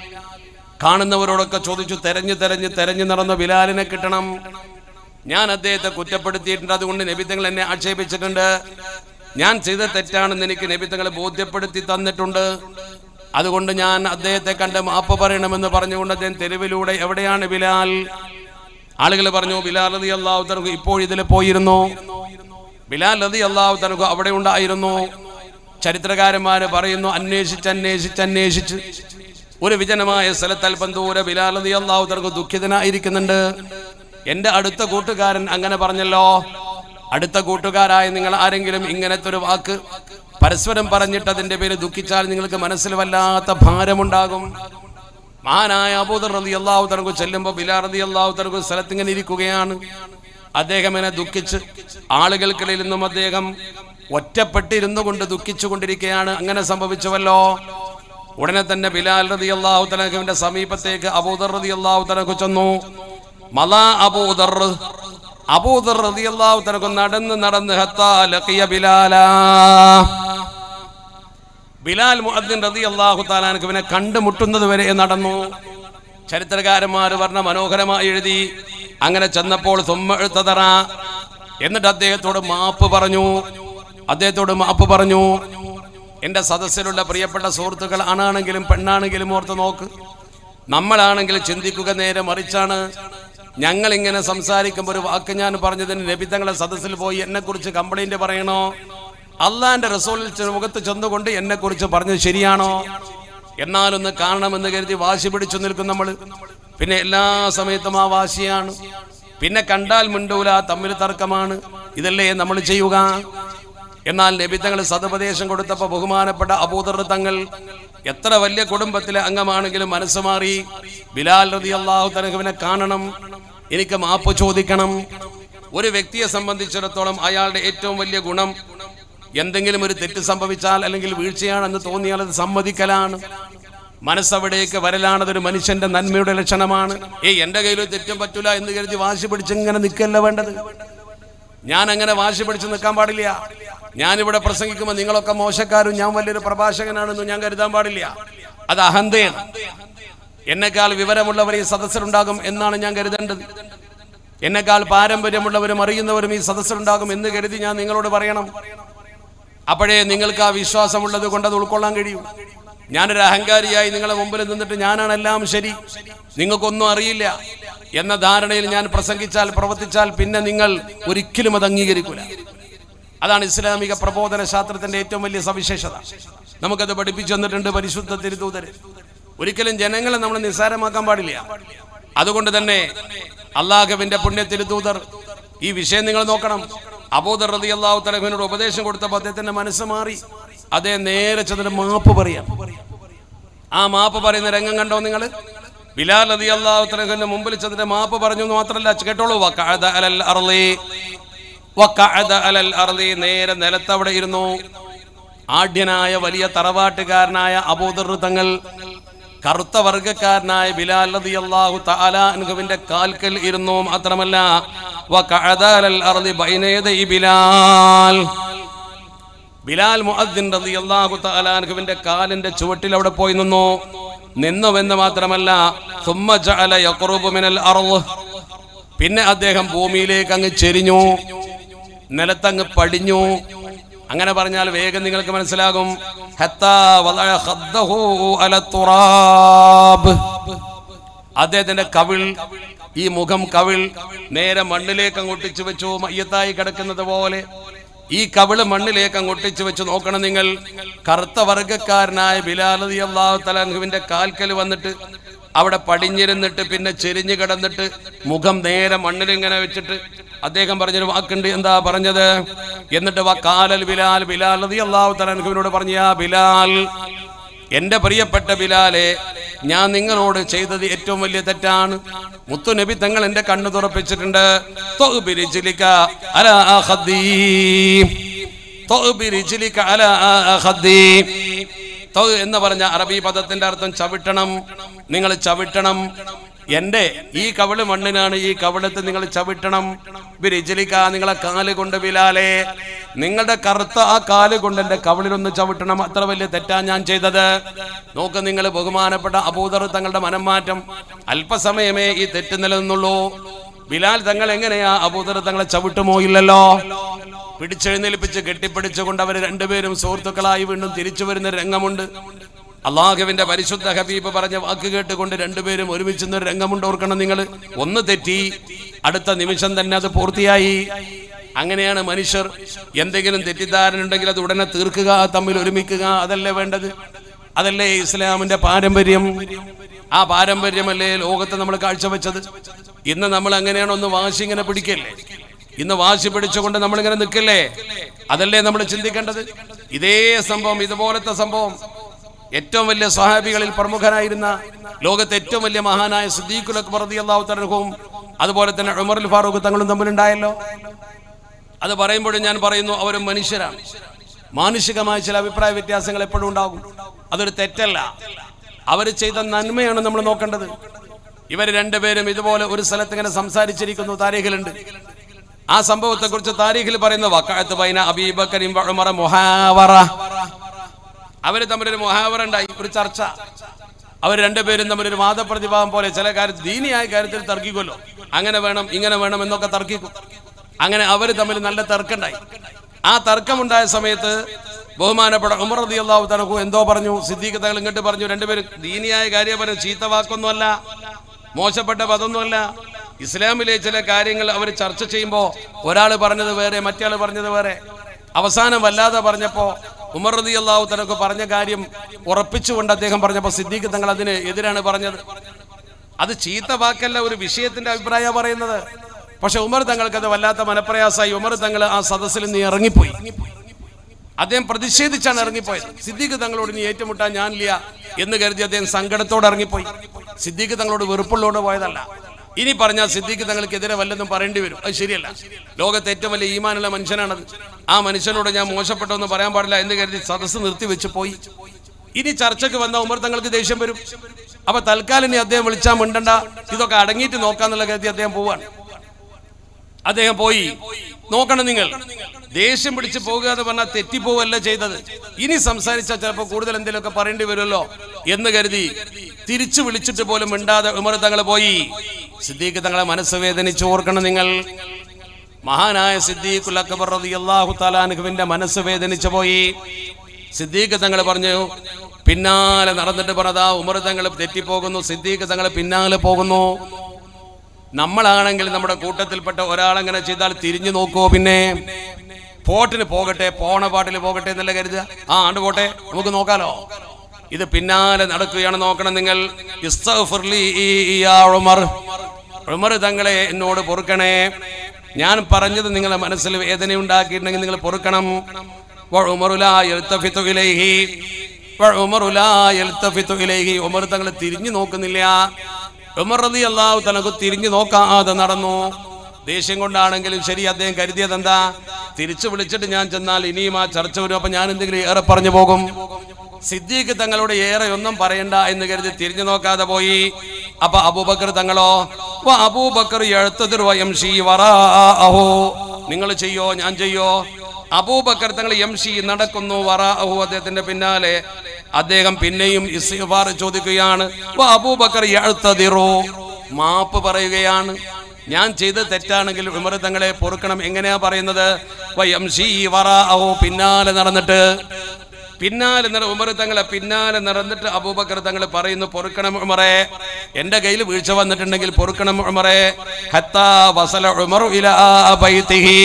കാണുന്നവരോടൊക്കെ ചോദിച്ചു തെരഞ്ഞു തെരഞ്ഞു തെരഞ്ഞു നടന്ന ബിലാലിനെ കിട്ടണം ഞാൻ അദ്ദേഹത്തെ കുറ്റപ്പെടുത്തിയിട്ടുണ്ട് അതുകൊണ്ട് നബിത്തങ്ങൾ എന്നെ ആക്ഷേപിച്ചിട്ടുണ്ട് ഞാൻ ചെയ്ത തെറ്റാണെന്ന് എനിക്ക് നബിത്തങ്ങളെ ബോധ്യപ്പെടുത്തി തന്നിട്ടുണ്ട് അതുകൊണ്ട് ഞാൻ അദ്ദേഹത്തെ കണ്ട് മാപ്പ് പറയണമെന്ന് പറഞ്ഞുകൊണ്ട് അദ്ദേഹം തെരുവിലൂടെ എവിടെയാണ് ബിലാൽ ആളുകൾ പറഞ്ഞു ബിലാൽ റതി അള്ളാഹു തനക്ക് ഇപ്പോൾ ഇതിൽ പോയിരുന്നു ബിലാൽ റതി അള്ളാഹു തനക്ക് അവിടെ ഉണ്ടായിരുന്നു ചരിത്രകാരന്മാര് പറയുന്നു അന്വേഷിച്ച് അന്വേഷിച്ച് അന്വേഷിച്ച് ഒരു വിജനമായ സ്ഥലത്ത് അല്പം ദൂരെ ബിലാൽ റതി അള്ളാഹു തനക്ക് ദുഃഖിതനായിരിക്കുന്നുണ്ട് എന്റെ അടുത്ത കൂട്ടുകാരൻ അങ്ങനെ പറഞ്ഞല്ലോ അടുത്ത കൂട്ടുകാരായ നിങ്ങൾ ആരെങ്കിലും ഇങ്ങനത്തെ ഒരു വാക്ക് പരസ്പരം പറഞ്ഞിട്ട് അതിന്റെ പേര് ദുഃഖിച്ചാൽ നിങ്ങൾക്ക് മനസ്സിൽ വല്ലാത്ത ഭാരമുണ്ടാകും മഹാനായ അബൂദർ റതി അള്ളാഹു തനക്ക് ചെല്ലുമ്പോൾ ബിലാ റതി അള്ളാഹു തനക്ക് സ്ഥലത്ത് ഇങ്ങനെ ഇരിക്കുകയാണ് അദ്ദേഹം ഇങ്ങനെ ദുഃഖിച്ച് ആളുകൾക്കിടയിൽ നിന്നും അദ്ദേഹം ഒറ്റപ്പെട്ടിരുന്നു കൊണ്ട് ദുഃഖിച്ചു കൊണ്ടിരിക്കുകയാണ് അങ്ങനെ സംഭവിച്ചുവല്ലോ ഉടനെ തന്നെ ബിലാൽ റതി അള്ളാഹു തനഖുവിന്റെ സമീപത്തേക്ക് അബൂദർ റതി അള്ളാഹു തനക്ക് ചെന്നു മലാ അബൂദർ അബൂദർ റതി അള്ളാഹു തനക്ക് നടന്ന് നടന്ന് ഹത്താ ലഖിയ ബിലാലാ ബിലാൽ മുഅദ്ദിൻ റതി അള്ളാഹു താലാനക്കുവിനെ കണ്ടുമുട്ടുന്നത് വരെ നടന്നു ചരിത്രകാരന്മാർ പറഞ്ഞ മനോഹരമായി എഴുതി അങ്ങനെ ചെന്നപ്പോൾ തുമ്മ എഴുത്തതറ എന്നിട്ട് അദ്ദേഹത്തോട് മാപ്പ് പറഞ്ഞു അദ്ദേഹത്തോട് മാപ്പ് പറഞ്ഞു എൻ്റെ സദസ്സിലുള്ള പ്രിയപ്പെട്ട സുഹൃത്തുക്കൾ ആണാണെങ്കിലും പെണ്ണാണെങ്കിലും ഓർത്ത് നോക്ക് നമ്മളാണെങ്കിൽ ചിന്തിക്കുക നേരെ മറിച്ചാണ് ഞങ്ങൾ ഇങ്ങനെ സംസാരിക്കുമ്പോൾ ഒരു വാക്ക് ഞാൻ പറഞ്ഞതിന് നബിത്തങ്ങളെ സദസ്സിൽ പോയി എന്നെക്കുറിച്ച് കംപ്ലൈന്റ് പറയണോ അള്ളാന്റെ റസൂലിൽ ചെ- മുഖത്ത് ചെന്നുകൊണ്ട് എന്നെ കുറിച്ച് പറഞ്ഞത് ശരിയാണോ എന്നാലൊന്ന് കാണണമെന്ന് കരുതി വാശി പിടിച്ചു നിൽക്കും നമ്മൾ പിന്നെ എല്ലാ സമയത്തും ആ വാശിയാണ് പിന്നെ കണ്ടാൽ മിണ്ടൂല തമ്മിൽ തർക്കമാണ് ഇതല്ലേ നമ്മൾ ചെയ്യുക എന്നാൽ നബിത്തങ്ങൾ സതുപദേശം കൊടുത്തപ്പോൾ ബഹുമാനപ്പെട്ട അബൂദർ തങ്ങൾ എത്ര വലിയ കുടുംബത്തിലെ അംഗമാണെങ്കിലും മനസ്സ് മാറി ബിലാൽ റതി അള്ളാഹു തനഹുവിനെ കാണണം എനിക്ക് മാപ്പ് ചോദിക്കണം ഒരു വ്യക്തിയെ സംബന്ധിച്ചിടത്തോളം അയാളുടെ ഏറ്റവും വലിയ ഗുണം എന്തെങ്കിലും ഒരു തെറ്റ് സംഭവിച്ചാൽ അല്ലെങ്കിൽ വീഴ്ചയാണെന്ന് തോന്നിയാൽ അത് സമ്മതിക്കലാണ് മനസ്സവിടേക്ക് വരലാണ് അതൊരു മനുഷ്യന്റെ നന്മയുടെ ലക്ഷണമാണ് ഏയ് എന്റെ കയ്യിൽ ഒരു തെറ്റും പറ്റൂല എന്ന് കരുതി വാശി പിടിച്ച് ഇങ്ങനെ നിൽക്കല്ല വേണ്ടത് ഞാൻ അങ്ങനെ വാശി പിടിച്ച് നിൽക്കാൻ പാടില്ല ഞാനിവിടെ പ്രസംഗിക്കുമ്പോൾ നിങ്ങളൊക്കെ മോശക്കാരും ഞാൻ വലിയൊരു പ്രഭാഷകനാണെന്ന് ഞാൻ കരുതാൻ പാടില്ല അത് അഹന്തയാണ് എന്നെക്കാൾ വിവരമുള്ളവർ ഈ സദസ്സിലുണ്ടാകും എന്നാണ് ഞാൻ കരുതേണ്ടത് എന്നെക്കാൾ പാരമ്പര്യമുള്ളവരും അറിയുന്നവരും ഈ സദസ്സിലുണ്ടാകും എന്ന് കരുതി ഞാൻ നിങ്ങളോട് പറയണം അപ്പോഴേ നിങ്ങൾക്ക് ആ വിശ്വാസമുള്ളത് കൊണ്ട് അത് ഉൾക്കൊള്ളാൻ കഴിയും ഞാനൊരു അഹങ്കാരിയായി നിങ്ങളെ മുമ്പിൽ നിന്നിട്ട് ഞാനാണ് എല്ലാം ശരി നിങ്ങൾക്കൊന്നും അറിയില്ല എന്ന ധാരണയിൽ ഞാൻ പ്രസംഗിച്ചാൽ പ്രവർത്തിച്ചാൽ പിന്നെ നിങ്ങൾ ഒരിക്കലും അത് അംഗീകരിക്കൂല അതാണ് ഇസ്ലാമിക പ്രബോധന ശാസ്ത്രത്തിന്റെ ഏറ്റവും വലിയ സവിശേഷത നമുക്കത് പഠിപ്പിച്ചു തന്നിട്ടുണ്ട് പരിശുദ്ധ തിരുദൂതര് ഒരിക്കലും ജനങ്ങളെ നമ്മൾ നിസ്സാരമാക്കാൻ പാടില്ല അതുകൊണ്ട് തന്നെ അള്ളാഹുവിന്റെ പുണ്യ തിരുദൂതർ ഈ വിഷയം നിങ്ങൾ നോക്കണം അബൂദർ റതി അള്ളാഹു തലഹുവിനോട് ഉപദേശം കൊടുത്തപ്പോൾ അദ്ദേഹത്തിന്റെ മനസ്സ് മാറി അതേ നേരെ ചെന്നിട്ട് മാപ്പ് പറയാം ആ മാപ്പ് പറയുന്ന രംഗം കണ്ടോ നിങ്ങൾ ബിലാൽ റതി അള്ളാഹു തലഹുവിന്റെ മുമ്പിൽ ചെന്നിട്ട് മാപ്പ് പറഞ്ഞു എന്ന് മാത്രമല്ല കേട്ടോളൂ വഖഅദ അലൽ അർളി വഖഅദ അലൽ അർളി നേരെ നിലത്തവിടെ ഇരുന്നു ആഢ്യനായ വലിയ തറവാട്ടുകാരനായ അബൂദർ തങ്ങൾ കറുത്ത വർഗക്കാരനായ ബിലാൽ റളിയല്ലാഹു തആല അൻഹുവിന്റെ കാൽക്കൽ ഇരുന്നു മാത്രമല്ല വകഅദാലൽ അർളി ബൈന യദൈ ബിലാൽ ബിലാൽ മുഅദ്ദിൻ റളിയല്ലാഹു തആല അൻഹുവിന്റെ കാലിന്റെ ചുവട്ടിൽ അവിടെ പോയി നിന്നു നിന്നുവെന്ന് മാത്രമല്ല സുമ്മ ജഅല യഖറുബു മിനൽ അർള് പിന്നെ അദ്ദേഹം ഭൂമിയിലേക്ക് അങ്ങ് ചെരിഞ്ഞു നിലത്തങ്ങ് പടിഞ്ഞു അങ്ങനെ പറഞ്ഞാൽ വേഗം നിങ്ങൾക്ക് മനസ്സിലാകും ഹത്താ വളഅ ഖദ്ദഹു അല തുറാബ് അദ്ദേഹത്തിന്റെ കവിൾ ഈ മുഖം കവിൾ നേരെ മണ്ണിലേക്ക് അങ്ങ് ഒട്ടിച്ചു വെച്ചു മയ്യത്തായി കിടക്കുന്നത് പോലെ ഈ കവിള് മണ്ണിലേക്ക് അങ്ങ് ഒട്ടിച്ചു വെച്ച് നോക്കണം നിങ്ങൾ കറുത്ത വർഗക്കാരനായ ബിലാലതി അള്ളാഹു തലാൻഹുവിന്റെ കാൽക്കൽ വന്നിട്ട് അവിടെ പടിഞ്ഞിരുന്നിട്ട് പിന്നെ ചെരിഞ്ഞു കിടന്നിട്ട് മുഖം നേരെ മണ്ണിൽ ഇങ്ങനെ വെച്ചിട്ട് അദ്ദേഹം പറഞ്ഞൊരു വാക്കുണ്ട് എന്താ പറഞ്ഞത് എന്നിട്ട് വക്കാലൽ ബിലാൽ ബിലാൽ റതി അള്ളാഹു തലാൻഹുവിനോട് പറഞ്ഞ "യാ ബിലാൽ എന്റെ പ്രിയപ്പെട്ട ബിലാലെ ഞാൻ നിങ്ങളോട് ചെയ്തത് ഏറ്റവും വലിയ തെറ്റാണ് മുത്തുനബി തങ്ങൾ എന്റെ കണ്ണു തുറപ്പിച്ചിട്ടുണ്ട് തൊഅ്ബിരിജ്ലിക അലാ ഖദ്ദീ. തൊഅ്ബിരിജ്ലിക അലാ ഖദ്ദീ. തൊഅ് എന്ന് പറഞ്ഞ അറബി പദത്തിന്റെ അർത്ഥം ചവിട്ടണം നിങ്ങൾ ചവിട്ടണം എന്റെ ഈ കവിള് മണ്ണിനാണ് ഈ കവിളത്ത് നിങ്ങൾ ചവിട്ടണം ബിരിജലിക്ക നിങ്ങളെ കാല് കൊണ്ട് ബിലാലെ നിങ്ങളുടെ കറുത്ത ആ കാല് കൊണ്ട് എന്റെ കവിളിലൊന്ന് ചവിട്ടണം അത്ര വലിയ തെറ്റാ ഞാൻ ചെയ്തത് നോക്ക് നിങ്ങൾ ബഹുമാനപ്പെട്ട അബൂദർ തങ്ങളുടെ മനംമാറ്റം അല്പസമയമേ ഈ തെറ്റ് നിലനിന്നുള്ളൂ ബിലാൽ തങ്ങൾ എങ്ങനെയാ അബൂദർ തങ്ങളെ ചവിട്ടുമോ ഇല്ലല്ലോ പിടിച്ചെഴുന്നേൽപ്പിച്ച് കെട്ടിപ്പിടിച്ചുകൊണ്ട് അവർ രണ്ടുപേരും സുഹൃത്തുക്കളായി വീണ്ടും തിരിച്ചു വരുന്ന രംഗമുണ്ട് അള്ളാഹുവിന്റെ പരിശുദ്ധ ഹബീബ് പറഞ്ഞ വാക്ക് കേട്ടുകൊണ്ട് രണ്ടുപേരും ഒരുമിച്ച് ഒരു രംഗമുണ്ട് ഓർക്കണം നിങ്ങൾ ഒന്ന് തെറ്റി അടുത്ത നിമിഷം തന്നെ അത് പൂർത്തിയായി അങ്ങനെയാണ് മനുഷ്യർ എന്തെങ്കിലും തെറ്റിദ്ധാരണ ഉണ്ടെങ്കിൽ അത് ഉടനെ തീർക്കുക തമ്മിൽ ഒരുമിക്കുക അതല്ലേ വേണ്ടത് അതല്ലേ ഇസ്ലാമിന്റെ പാരമ്പര്യം ആ പാരമ്പര്യമല്ലേ ലോകത്ത് നമ്മൾ കാഴ്ചവെച്ചത് ഇന്ന് നമ്മൾ അങ്ങനെയാണ് ഒന്ന് വാശി ഇങ്ങനെ പിടിക്കല്ലേ ഇന്ന് വാശി പിടിച്ചുകൊണ്ട് നമ്മൾ ഇങ്ങനെ നിൽക്കല്ലേ അതല്ലേ നമ്മൾ ചിന്തിക്കേണ്ടത് ഇതേ സംഭവം ഇതുപോലത്തെ സംഭവം ഏറ്റവും വലിയ സ്വഹാബികളിൽ പ്രമുഖനായിരുന്ന ലോകത്തെ ഏറ്റവും വലിയ മഹാനായ സിദ്ദീഖുൽ അക്ബർ റളിയല്ലാഹു തആലഹും അതുപോലെ തന്നെ ഉമറുൽ ഫാറൂഖ് തങ്ങളും തമ്മിലുണ്ടായല്ലോ അത് പറയുമ്പോഴും ഞാൻ പറയുന്നു അവരും മനുഷ്യരാണ് മാനുഷികമായ ചില അഭിപ്രായ വ്യത്യാസങ്ങൾ എപ്പോഴും ഉണ്ടാകും അതൊരു തെറ്റല്ല അവർ ചെയ്ത നന്മയാണ് നമ്മൾ നോക്കേണ്ടത് ഇവർ രണ്ടുപേരും ഇതുപോലെ ഒരു സ്ഥലത്ത് ഇങ്ങനെ സംസാരിച്ചിരിക്കുന്നു താരീഖിലുണ്ട് ആ സംഭവത്തെ കുറിച്ച് താരീഖിൽ പറയുന്ന വക്കായത്ത് ബൈന അബീബക്കരിം ഉമറ മുഹാവറ അവര് തമ്മിലൊരു മുഹാവറ ഉണ്ടായി ഒരു ചർച്ച അവർ രണ്ടുപേരും തമ്മിലൊരു വാദപ്രതിഭാവം പോലെ ചില കാര്യത്തിൽ ദീനിയായ കാര്യത്തിൽ തർക്കിക്കുമല്ലോ അങ്ങനെ വേണം ഇങ്ങനെ വേണം എന്നൊക്കെ തർക്കിക്കും അങ്ങനെ അവർ തമ്മിൽ നല്ല തർക്കമുണ്ടായി ആ തർക്കമുണ്ടായ സമയത്ത് ബഹുമാനപ്പെട്ട ഉമർ റതി അള്ളാഹു തനക്കു എന്തോ പറഞ്ഞു സിദ്ദീഖ് തങ്ങൾ ഇങ്ങോട്ട് പറഞ്ഞു രണ്ടുപേരും ദീനിയായ കാര്യം പറഞ്ഞു ചീത്ത വാക്കൊന്നുമല്ല മോശപ്പെട്ട പദമൊന്നുമല്ല ഇസ്ലാമിലെ ചില കാര്യങ്ങൾ അവർ ചർച്ച ചെയ്യുമ്പോൾ ഒരാൾ പറഞ്ഞത് വേറെ മറ്റേ പറഞ്ഞത് വേറെ അവസാനം വല്ലാതെ പറഞ്ഞപ്പോ ഉമർ റതി അള്ളാഹു തനക്ക് പറഞ്ഞ കാര്യം ഉറപ്പിച്ചുകൊണ്ട് അദ്ദേഹം പറഞ്ഞപ്പോൾ സിദ്ദീഖ് തങ്ങൾ അതിന് എതിരാണ് പറഞ്ഞത് അത് ചീത്ത വാക്കല്ല ഒരു വിഷയത്തിന്റെ അഭിപ്രായ പറയുന്നത് പക്ഷെ ഉമർ തങ്ങൾക്ക് അത് വല്ലാത്ത മനപ്രയാസമായി ഉമർ തങ്ങൾ ആ സദസ്സിൽ നിന്ന് ഇറങ്ങിപ്പോയി അദ്ദേഹം പ്രതിഷേധിച്ചാണ് ഇറങ്ങിപ്പോയത് സിദ്ദീഖ് തങ്ങളോട് ഇനി ഏറ്റുമുട്ടാൻ ഞാനില്ല എന്ന് കരുതി അദ്ദേഹം സങ്കടത്തോടെ ഇറങ്ങിപ്പോയി സിദ്ദീഖ് തങ്ങളോട് വെറുപ്പുള്ളോട് പോയതല്ല ഇനി പറഞ്ഞാൽ സിദ്ദീഖ് തങ്ങൾക്കെതിരെ വല്ലതും പറയേണ്ടി വരും അത് ശരിയല്ല ലോകത്തെ ഏറ്റവും വലിയ ഈമാനുള്ള മനുഷ്യനാണത് ആ മനുഷ്യനോട് ഞാൻ മോശപ്പെട്ടൊന്ന് പറയാൻ പാടില്ല എന്ന് കരുതി സദസ്സ് നിർത്തി വെച്ച് പോയി ഇനി ചർച്ചയ്ക്ക് വന്ന ഉമർ തങ്ങൾക്ക് ദേഷ്യം വരും അപ്പൊ തൽക്കാലം ഇനി അദ്ദേഹം വിളിച്ചാൽ മിണ്ടണ്ട ഇതൊക്കെ അടങ്ങിയിട്ട് നോക്കാന്നുള്ള കരുതി അദ്ദേഹം പോവാണ് അദ്ദേഹം പോയി നോക്കണം നിങ്ങൾ ദേഷ്യം പിടിച്ച് പോകുക എന്ന് പറഞ്ഞാൽ തെറ്റിപ്പോവല്ല ചെയ്തത് ഇനി സംസാരിച്ചാൽ ചിലപ്പോൾ കൂടുതൽ എന്തെങ്കിലുമൊക്കെ പറയേണ്ടി വരുമല്ലോ എന്ന് കരുതി തിരിച്ചു വിളിച്ചിട്ട് പോലും മിണ്ടാതെ ഉമർ തങ്ങൾ പോയി സിദ്ദീഖ് തങ്ങളെ മനസ്സ് വേദനിച്ച് ഓർക്കണം നിങ്ങൾ മഹാനായ സിദ്ദീഖുൽ അക്ബർ റളിയല്ലാഹു തആലാനുവിന്റെ മനസ്സ് വേദനിച്ചു പോയി സിദ്ദീഖ് തങ്ങൾ പറഞ്ഞു പിന്നാലെ നടന്നിട്ട് പറഞ്ഞതാ ഉമർ തങ്ങൾ തെറ്റിപ്പോകുന്നു സിദ്ദീഖ് തങ്ങൾ പിന്നാലെ പോകുന്നു നമ്മളാണെങ്കിൽ നമ്മുടെ കൂട്ടത്തിൽപ്പെട്ട ഒരാളെങ്ങനെ ചെയ്താൽ തിരിഞ്ഞു നോക്കുവോ പിന്നെ പോട്ടിന് പോകട്ടെ പോണ പാട്ടിൽ പോകട്ടെ എന്നല്ല കരുതുക ആ ആണ്ട് പോട്ടെ നമുക്ക് നോക്കാലോ ഇത് പിന്നാലെ നടക്കുകയാണ് നോക്കണം നിങ്ങൾ ഇസ്തഗ്ഫിർലി യാ ഉമർ ഉമർ തങ്ങളെ എന്നോട് പൊറുക്കണേ ഞാൻ പറഞ്ഞത് നിങ്ങളുടെ മനസ്സിൽ വേദന ഉണ്ടാക്കിയിട്ടുണ്ടെങ്കിൽ നിങ്ങൾ പൊറുക്കണം വഉമറു ലാ യൽതഫിതു ഇലൈഹി വഉമറു ലാ യൽതഫിതു ഇലൈഹി ഉമർ തങ്ങൾ തിരിഞ്ഞു നോക്കുന്നില്ല ഉമർ റളി അള്ളാഹു തനക്ക് തിരിഞ്ഞു നോക്കാതെ നടന്നു ദേഷ്യം കൊണ്ടാണെങ്കിലും ശരി അദ്ദേഹം കരുതിയത് എന്താ തിരിച്ചു വിളിച്ചിട്ട് ഞാൻ ചെന്നാൽ ഇനിയും ആ ചർച്ച വരും അപ്പൊ ഞാൻ എന്തെങ്കിലും ഏറെ പറഞ്ഞു പോകും സിദ്ദീഖ് തങ്ങളോട് ഏറെ ഒന്നും പറയണ്ട എന്ന് കരുതി തിരിഞ്ഞു നോക്കാതെ പോയി അപ്പൊ അബൂബക്കർ തങ്ങളോ "വ അബൂബക്കർ എഴുത്തതിർ വയം ഷീ വറാഅഹു നിങ്ങൾ ചെയ്യോ ഞാൻ ചെയ്യോ അബൂബക്കർ തങ്ങൾ എം ഷി നടക്കുന്നു വറാഅഹു അദ്ദേഹത്തിന്റെ പിന്നാലെ അദ്ദേഹം പിന്നെയും ഇസ്തിഗ്ഫാർ ചോദിക്കുകയാണ് "വ അബൂബക്കർ എഴുത്തതിറോ മാപ്പ് പറയുകയാണ് ഞാൻ ചെയ്ത് തെറ്റാണെങ്കിൽ ഉമർ തങ്ങളെ പൊറുക്കണം എങ്ങനെയാ പറയുന്നത് വയം ഷീ വറാഅഹു പിന്നാലെ നടന്നിട്ട് പിന്നാലെ നട ഉമർ തങ്ങളെ പിന്നാലെ നടന്നിട്ട് അബൂബക്കർ തങ്ങൾ പറയുന്നു പൊറുക്കണം ഉമറെ എന്റെ കയ്യിൽ വീഴ്ച വന്നിട്ടുണ്ടെങ്കിൽ പൊറുക്കണം ഉമറെ ഹത്താ വസല ഉമറു ഇലാ ബൈതിഹി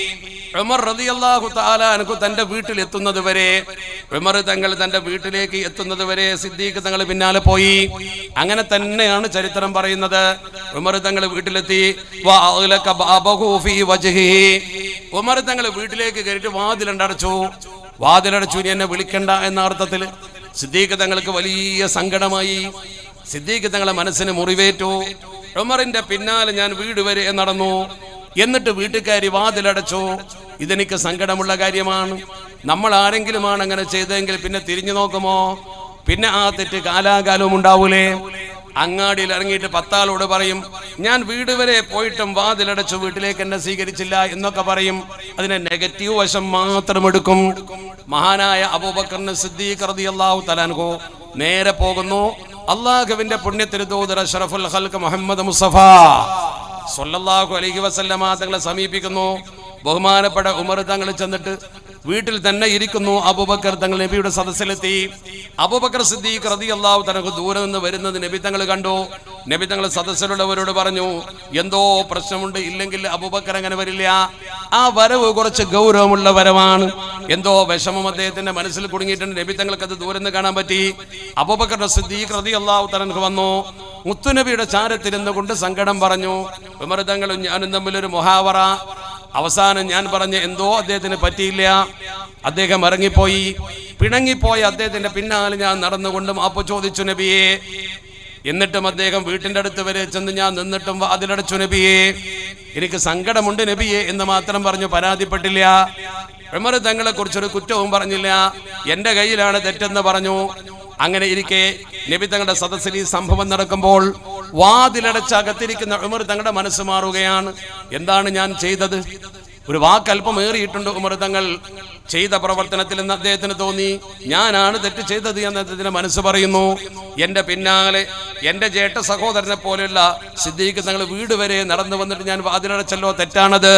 ഉമർ റളിയല്ലാഹു തആല അൻഹു തന്റെ വീട്ടിൽ എത്തുന്നത് വരെ ഉമർ തങ്ങൾ തന്റെ വീട്ടിലേക്ക് എത്തുന്നത് വരെ സിദ്ദീഖ് തങ്ങൾ പിന്നാലെ പോയി അങ്ങനെ തന്നെയാണ് ചരിത്രം പറയുന്നത് ഉമർ തങ്ങൾ വീട്ടിലെത്തി വ അഗ്ലക ബാബഹു ഫീ വജ്ഹിഹി ഉമർ തങ്ങൾ വീട്ടിലേക്ക് കയറിയിട്ട് വാതിലണ്ടടച്ചു വാതിലടച്ചു ഇനി എന്നെ വിളിക്കണ്ട എന്ന അർത്ഥത്തിൽ സിദ്ദീഖ് തങ്ങൾക്ക് വലിയ സങ്കടമായി സിദ്ദീഖ് തങ്ങളെ മനസ്സിന് മുറിവേറ്റു ഉമറിന്റെ പിന്നാലെ ഞാൻ വീട് വരെ നടന്നു എന്നിട്ട് വീട്ടുകാരി വാതിലടച്ചു ഇതെനിക്ക് സങ്കടമുള്ള കാര്യമാണ് നമ്മൾ ആരെങ്കിലുമാണ് അങ്ങനെ ചെയ്തതെങ്കിൽ പിന്നെ തിരിഞ്ഞു നോക്കുമോ പിന്നെ ആ തെറ്റ് കാലാകാലവും ഉണ്ടാവൂലേ അങ്ങാടിയിൽ ഇറങ്ങിയിട്ട് പത്താളോട് പറയും ഞാൻ വീട് വരെ പോയിട്ടും വാതിലടച്ചു വീട്ടിലേക്ക് എന്നെ സ്വീകരിച്ചില്ല എന്നൊക്കെ പറയും അതിനെ നെഗറ്റീവ് വശം മാത്രം എടുക്കും മഹാനായ അബൂബക്കറിന് സിദ്ദീഖ് റളിയല്ലാഹു തലാൻഹു നേരെ പോകുന്നു അള്ളാഹുവിന്റെ പുണ്യത്തിരുതൂതർ അഷ്റഫുൽ ഖൽക്ക് മുഹമ്മദ് മുസ്തഫ സല്ലല്ലാഹു അലൈഹി വസല്ലമ തങ്ങളെ സമീപിക്കുന്നു ബഹുമാനപ്പെട്ട ഉമർ തങ്ങൾ ചെന്നിട്ട് വീട്ടിൽ തന്നെ ഇരിക്കുന്നു അബൂബക്കർ തങ്ങൾ നബിയുടെ സദസ്സിലെത്തി അബൂബക്കർ സിദ്ദീഖ് റളിയല്ലാഹു തനക്ക് ദൂരെ നിന്ന് വരുന്നത് നബി തങ്ങൾ കണ്ടു നബി തങ്ങൾ സദസ്സിലുള്ളവരോട് പറഞ്ഞു എന്തോ പ്രശ്നമുണ്ട് ഇല്ലെങ്കിൽ അബൂബക്കർ അങ്ങനെ വരില്ല ആ വരവ് കുറച്ച് ഗൗരവമുള്ള വരവാണ് എന്തോ വിഷമം അദ്ദേഹത്തിന്റെ മനസ്സിൽ കുടുങ്ങിയിട്ടുണ്ട് നബി തങ്ങൾക്ക് അത് ദൂരെ നിന്ന് കാണാൻ പറ്റി അബൂബക്കർ സിദ്ദീഖ് റളിയല്ലാഹു തനക്ക് വന്നു മുത്തുനബിയുടെ ചാരത്തിരുന്ന് കൊണ്ട് സങ്കടം പറഞ്ഞു വിമൃതങ്ങളും ഞാനും തമ്മിലൊരു മുഹാവറ അവസാനം ഞാൻ പറഞ്ഞ എന്തോ അദ്ദേഹത്തിന് പറ്റിയില്ല അദ്ദേഹം ഇറങ്ങിപ്പോയി പിണങ്ങിപ്പോയ അദ്ദേഹത്തിന്റെ പിന്നാലെ ഞാൻ നടന്നുകൊണ്ട് മാപ്പ് ചോദിച്ചു നബിയെ എന്നിട്ടും അദ്ദേഹം വീട്ടിന്റെ അടുത്ത് വരെ ചെന്ന് ഞാൻ നിന്നിട്ടും വാതിലടച്ചു നബിയെ എനിക്ക് സങ്കടമുണ്ട് നബിയെ എന്ന് മാത്രം പറഞ്ഞു പരാതിപ്പെട്ടില്ല ഉമർ തങ്ങളെ കുറിച്ചൊരു കുറ്റവും പറഞ്ഞില്ല എന്റെ കയ്യിലാണ് തെറ്റെന്ന് പറഞ്ഞു അങ്ങനെ ഇരിക്കെ നബി തങ്ങളുടെ സദസ്സിൽ ഈ സംഭവം നടക്കുമ്പോൾ വാതിലടച്ച് അകത്തിരിക്കുന്ന ഉമർ തങ്ങളുടെ മനസ്സ് മാറുകയാണ് എന്താണ് ഞാൻ ചെയ്തത് ഒരു വാക്കല്പം ഏറിയിട്ടുണ്ട് ഉമർ തങ്ങൾ ചെയ്ത പ്രവർത്തനത്തിൽ എന്ന് അദ്ദേഹത്തിന് തോന്നി ഞാനാണ് തെറ്റ് ചെയ്തത് എന്ന് അദ്ദേഹത്തിന്റെ മനസ്സ് പറയുന്നു എന്റെ പിന്നാലെ എന്റെ ജേഷ്ഠ സഹോദരനെ പോലെയുള്ള സിദ്ദീഖ് തങ്ങൾ വീട് വരെ നടന്നു വന്നിട്ട് ഞാൻ വാതിലടച്ചല്ലോ തെറ്റാണത്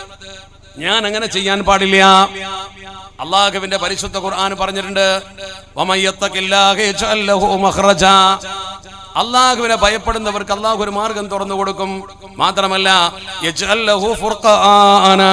ഞാൻ അങ്ങനെ ചെയ്യാൻ പാടില്ല അള്ളാഹുവിന്റെ പരിശുദ്ധ ഖുർആൻ പറഞ്ഞിട്ടുണ്ട് വമയ്യത്തഖില്ലാഹ യജ്അൽ ലഹു മഖ്റജാ. അള്ളാഹുവിനെ ഭയപ്പെടുന്നവർക്ക് അള്ളാഹു ഒരു മാർഗം തുറന്നു കൊടുക്കും മാത്രമല്ല യജ്അൽ ലഹു ഫുർഖാനാ.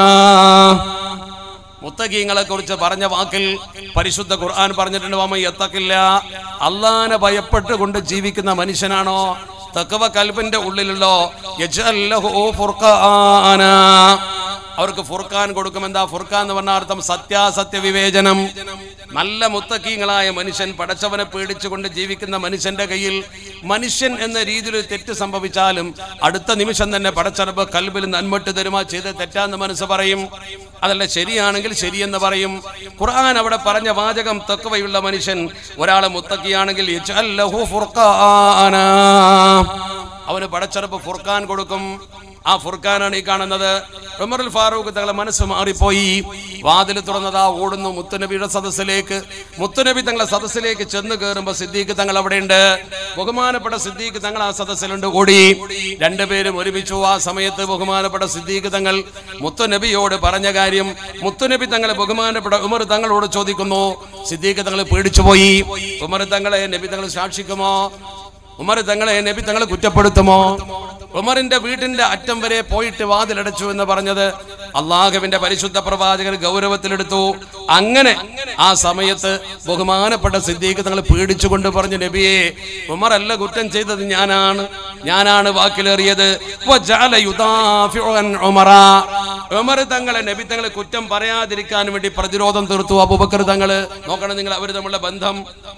മുത്തകീങ്ങളെ കുറിച്ച് പറഞ്ഞ വാക്കിൽ പരിശുദ്ധ ഖുർആൻ പറഞ്ഞിട്ടുണ്ട് വമയ്യത്തക്കില്ല അള്ളാഹിനെ ഭയപ്പെട്ടുകൊണ്ട് ജീവിക്കുന്ന മനുഷ്യനാണോ തക്കവ കൽബിന്റെ ഉള്ളിലുള്ളോ യജ്അൽ ലഹു ഫുർഖാനാ. അവർക്ക് ഫുർഖാൻ കൊടുക്കും എന്താ ഫുർഖാൻ എന്ന് പറഞ്ഞ അർത്ഥം സത്യാസത്യ വിവേചനം നല്ല മുത്തക്കീങ്ങളായ മനുഷ്യൻ പടച്ചവനെ പേടിച്ചുകൊണ്ട് ജീവിക്കുന്ന മനുഷ്യന്റെ കയ്യിൽ മനുഷ്യൻ എന്ന രീതിയിൽ ഒരു തെറ്റ് സംഭവിച്ചാലും അടുത്ത നിമിഷം തന്നെ പടച്ചറബ് കൽബിൽ നന്മട്ട് തരുമാ ചെയ്ത് തെറ്റാന്ന് മനസ്സ് പറയും അതല്ല ശരിയാണെങ്കിൽ ശരിയെന്ന് പറയും ഖുർആൻ അവിടെ പറഞ്ഞ വാചകം തക്കവയുള്ള മനുഷ്യൻ ഒരാളെ മുത്തക്കിയാണെങ്കിൽ യജ്അൽ ലഹു ഫുർഖാനാ. അവന് പടച്ചറബ് ഫുർഖാൻ കൊടുക്കും ആ ഫുർഖാനാണ് ഈ കാണുന്നത് ഉമറുൽ ഫാറൂഖ് തങ്ങളെ മനസ്സ് മാറിപ്പോയി വാതിൽ തുറന്നതാ ഓടുന്നു മുത്തുനബിയുടെ സദസ്സിലേക്ക് മുത്തുനബി തങ്ങളെ സദസ്സിലേക്ക് ചെന്ന് കയറുമ്പോൾ സിദ്ദീഖ് തങ്ങൾ അവിടെയുണ്ട് ബഹുമാനപ്പെട്ട സിദ്ദീഖ് തങ്ങൾ ആ സദസ്സിലുണ്ട് ഓടി രണ്ടുപേരും ഒരുമിച്ചു ആ സമയത്ത് ബഹുമാനപ്പെട്ട സിദ്ദീഖ് തങ്ങൾ മുത്തുനബിയോട് പറഞ്ഞ കാര്യം മുത്തുനബി തങ്ങളെ ബഹുമാനപ്പെട്ട ഉമർ തങ്ങളോട് ചോദിക്കുന്നു സിദ്ദീഖ് തങ്ങൾ പേടിച്ചുപോയി ഉമർ തങ്ങളെ നബി തങ്ങൾ സാക്ഷിക്കുമോ ഉമർ തങ്ങളെ നബി തങ്ങളെ കുറ്റപ്പെടുത്തുമോ ഉമറിന്റെ വീടിന്റെ അറ്റം വരെ പോയിട്ട് വാതിലടച്ചു എന്ന് പറഞ്ഞത് അള്ളാഹുവിന്റെ പരിശുദ്ധ പ്രവാചകർ ഗൗരവത്തിലെടുത്തു അങ്ങനെ ആ സമയത്ത് ബഹുമാനപ്പെട്ട സിദ്ദീഖ് തങ്ങൾ പേടിച്ചുകൊണ്ട് പറഞ്ഞു നബിയെ ഉമർ അല്ല കുറ്റം ചെയ്തത് ഞാനാണ് ഞാനാണ് വാക്കിലേറിയത് വജഅല യുദാഫിഉ അൻ ഉമറ. ഉമർ തങ്ങളെ നബി തങ്ങളെ കുറ്റം പറയാതിരിക്കാൻ വേണ്ടി പ്രതിരോധം തീർത്തു അബൂബക്കർ തങ്ങള് നോക്കണം നിങ്ങൾ അവർ തമ്മിലുള്ള ബന്ധം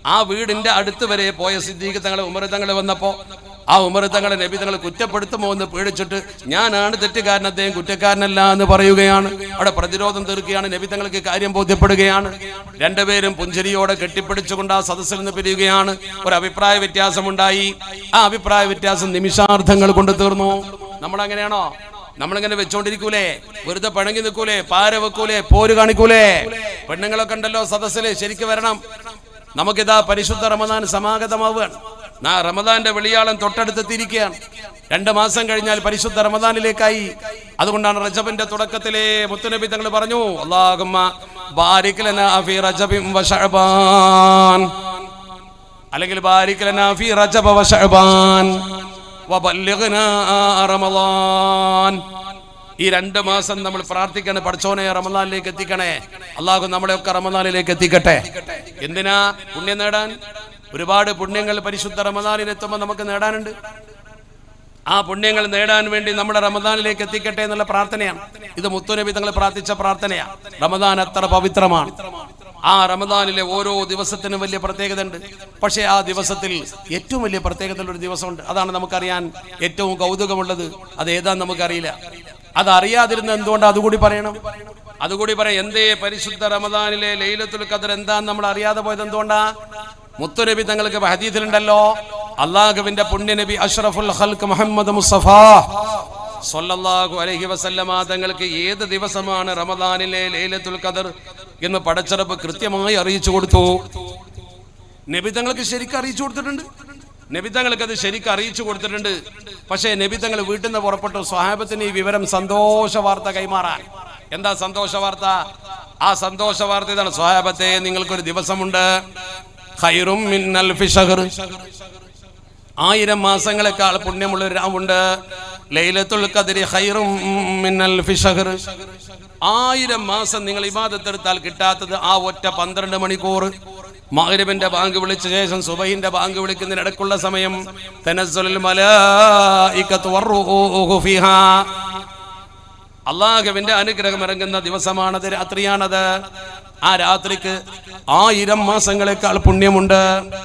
ആ വീടിന്റെ അടുത്ത് വരെ പോയ സിദ്ദീഖ് തങ്ങളെ ഉമർ തങ്ങളെ വന്നപ്പോ ആ ഉമർ തങ്ങളെ നബി തങ്ങളെ കുറ്റപ്പെടുത്തുമോ എന്ന് പേടിച്ചിട്ട് ഞാനാണ് തെറ്റുകാരൻ അദ്ദേഹം കുറ്റക്കാരനല്ല എന്ന് പറയുകയാണ് അവിടെ പ്രതിരോധം തീർക്കുകയാണ് നബി തങ്ങൾക്ക് കാര്യം ബോധ്യപ്പെടുകയാണ് രണ്ടുപേരും പുഞ്ചരിയോടെ കെട്ടിപ്പിടിച്ചുകൊണ്ട് ആ സദസ്സിൽ നിന്ന് പിരിയുകയാണ് ഒരു അഭിപ്രായ വ്യത്യാസമുണ്ടായി ആ അഭിപ്രായ വ്യത്യാസം നിമിഷാർത്ഥങ്ങൾ കൊണ്ട് തീർന്നു നമ്മൾ അങ്ങനെയാണോ നമ്മളിങ്ങനെ വെച്ചോണ്ടിരിക്കൂലേ വെറുതെ പിണങ്ങി നിൽക്കൂലേ പാര വെക്കൂലേ പോര് കാണിക്കൂലേ പെണ്ണുങ്ങളൊക്കെ ഉണ്ടല്ലോ സദസ്സില് ശരിക്ക് വരണം നമുക്കിതാ പരിശുദ്ധ റമദാൻ സമാഗതമാവുകയാണ് നാ റമദാന്റെ വെളിയാളം തൊട്ടടുത്തെത്തിയിരിക്കുകയാണ് രണ്ട് മാസം കഴിഞ്ഞാൽ പരിശുദ്ധ റമദാനിലേക്കായി അതുകൊണ്ടാണ് റജബിന്റെ തുടക്കത്തിലെ മുത്തുനബി തങ്ങൾ പറഞ്ഞു അല്ലാഹുമ്മ ബാരിക് ലനാ ഫീ റജബിൻ വ ശഅബാൻ അല്ലെങ്കിൽ ബാരിക് ലനാ ഫീ റജബ വ ശഅബാൻ വബല്ലിഗ്നാ റമളാൻ ഈ രണ്ട് മാസം നമ്മൾ പ്രാർത്ഥിക്കണേ പഠിച്ചോനെ റമദാനിലേക്ക് എത്തിക്കണേ അള്ളാഹു നമ്മളെയൊക്കെ റമദാനിലേക്ക് എത്തിക്കട്ടെ എന്തിനാ പുണ്യം നേടാൻ ഒരുപാട് പുണ്യങ്ങൾ പരിശുദ്ധ റമദാനിൽ എത്തുമ്പോൾ നമുക്ക് നേടാനുണ്ട് ആ പുണ്യങ്ങൾ നേടാൻ വേണ്ടി നമ്മുടെ റമദാനിലേക്ക് എത്തിക്കട്ടെ എന്നുള്ള പ്രാർത്ഥനയാണ് ഇത് മുത്തുനബി തങ്ങൾ പ്രാർത്ഥിച്ച പ്രാർത്ഥനയാണ് റമദാൻ അത്ര പവിത്രമാണ് ആ റമദാനിലെ ഓരോ ദിവസത്തിനും വലിയ പ്രത്യേകത ഉണ്ട് പക്ഷേ ആ ദിവസത്തിൽ ഏറ്റവും വലിയ പ്രത്യേകത ഒരു ദിവസമുണ്ട് അതാണ് നമുക്കറിയാൻ ഏറ്റവും കൗതുകമുള്ളത് അത് ഏതാന്ന് നമുക്കറിയില്ല അത് അറിയാതിരുന്ന എന്തുകൊണ്ട് അതുകൂടി പറയണം അതുകൂടി പറയാം എന്തേ പരിശുദ്ധ റമദാനിലെ ലൈലത്തുൽ ഖദർ എന്താന്ന് നമ്മൾ അറിയാതെ പോയത് എന്തുകൊണ്ടാ മുത്തുനബി തങ്ങൾക്ക് ഹദീസിലുണ്ടല്ലോ അള്ളാഹുവിന്റെ പുണ്യനബി അഷ്റഫുൽ ഖൽക്ക് മുഹമ്മദ് മുസ്തഫ സല്ലല്ലാഹു അലൈഹി വസല്ലമ തങ്ങൾക്ക് ഏത് ദിവസമാണ് റമദാനിലെ ലൈലത്തുൽ ഖദർ എന്ന് പടച്ചറപ്പ് കൃത്യമായി അറിയിച്ചു കൊടുത്തു നബി തങ്ങൾക്ക് ശരിക്കും അറിയിച്ചു കൊടുത്തിട്ടുണ്ട് നബി തങ്ങൾക്ക് അത് ശരിക്കും അറിയിച്ചു കൊടുത്തിട്ടുണ്ട് പക്ഷേ നബി തങ്ങൾ വീട്ടിൽ നിന്ന് പുറപ്പെട്ടു സ്വഹാബത്തിന് ഈ വിവരം സന്തോഷ വാർത്ത കൈമാറാൻ എന്താ സന്തോഷ വാർത്ത ആ സന്തോഷ വാർത്ത ഇതാണ് സ്വഹാബത്തെ നിങ്ങൾക്കൊരു ദിവസമുണ്ട് ഖൈറും മിന്നൽ ഫിഷഹർ ആയിരം മാസങ്ങളെക്കാൾ പുണ്യമുള്ള ഒരു രാവുണ്ട് ലൈലത്തുൽ ഖദരി ഖൈറും മിന്നൽ ഫിഷഹർ ആയിരം മാസം നിങ്ങൾ ഇബാദത്തെടുത്താൽ കിട്ടാത്തത് ആ ഒറ്റ പന്ത്രണ്ട് മണിക്കൂർ മഗ്രിബിന്റെ ബാങ്ക് വിളിച്ച ശേഷം സുബഹിന്റെ ബാങ്ക് വിളിക്കുന്നതിനിടക്കുള്ള സമയം തനസ്സുലുൽ മലായികത്തു വറൂഹു ഫിഹാ അള്ളാഹുവിന്റെ അനുഗ്രഹം ഇറങ്ങുന്ന ദിവസമാണത് രാത്രിയാണത് ആ രാത്രിക്ക് ആയിരം മാസങ്ങളെക്കാൾ പുണ്യമുണ്ട്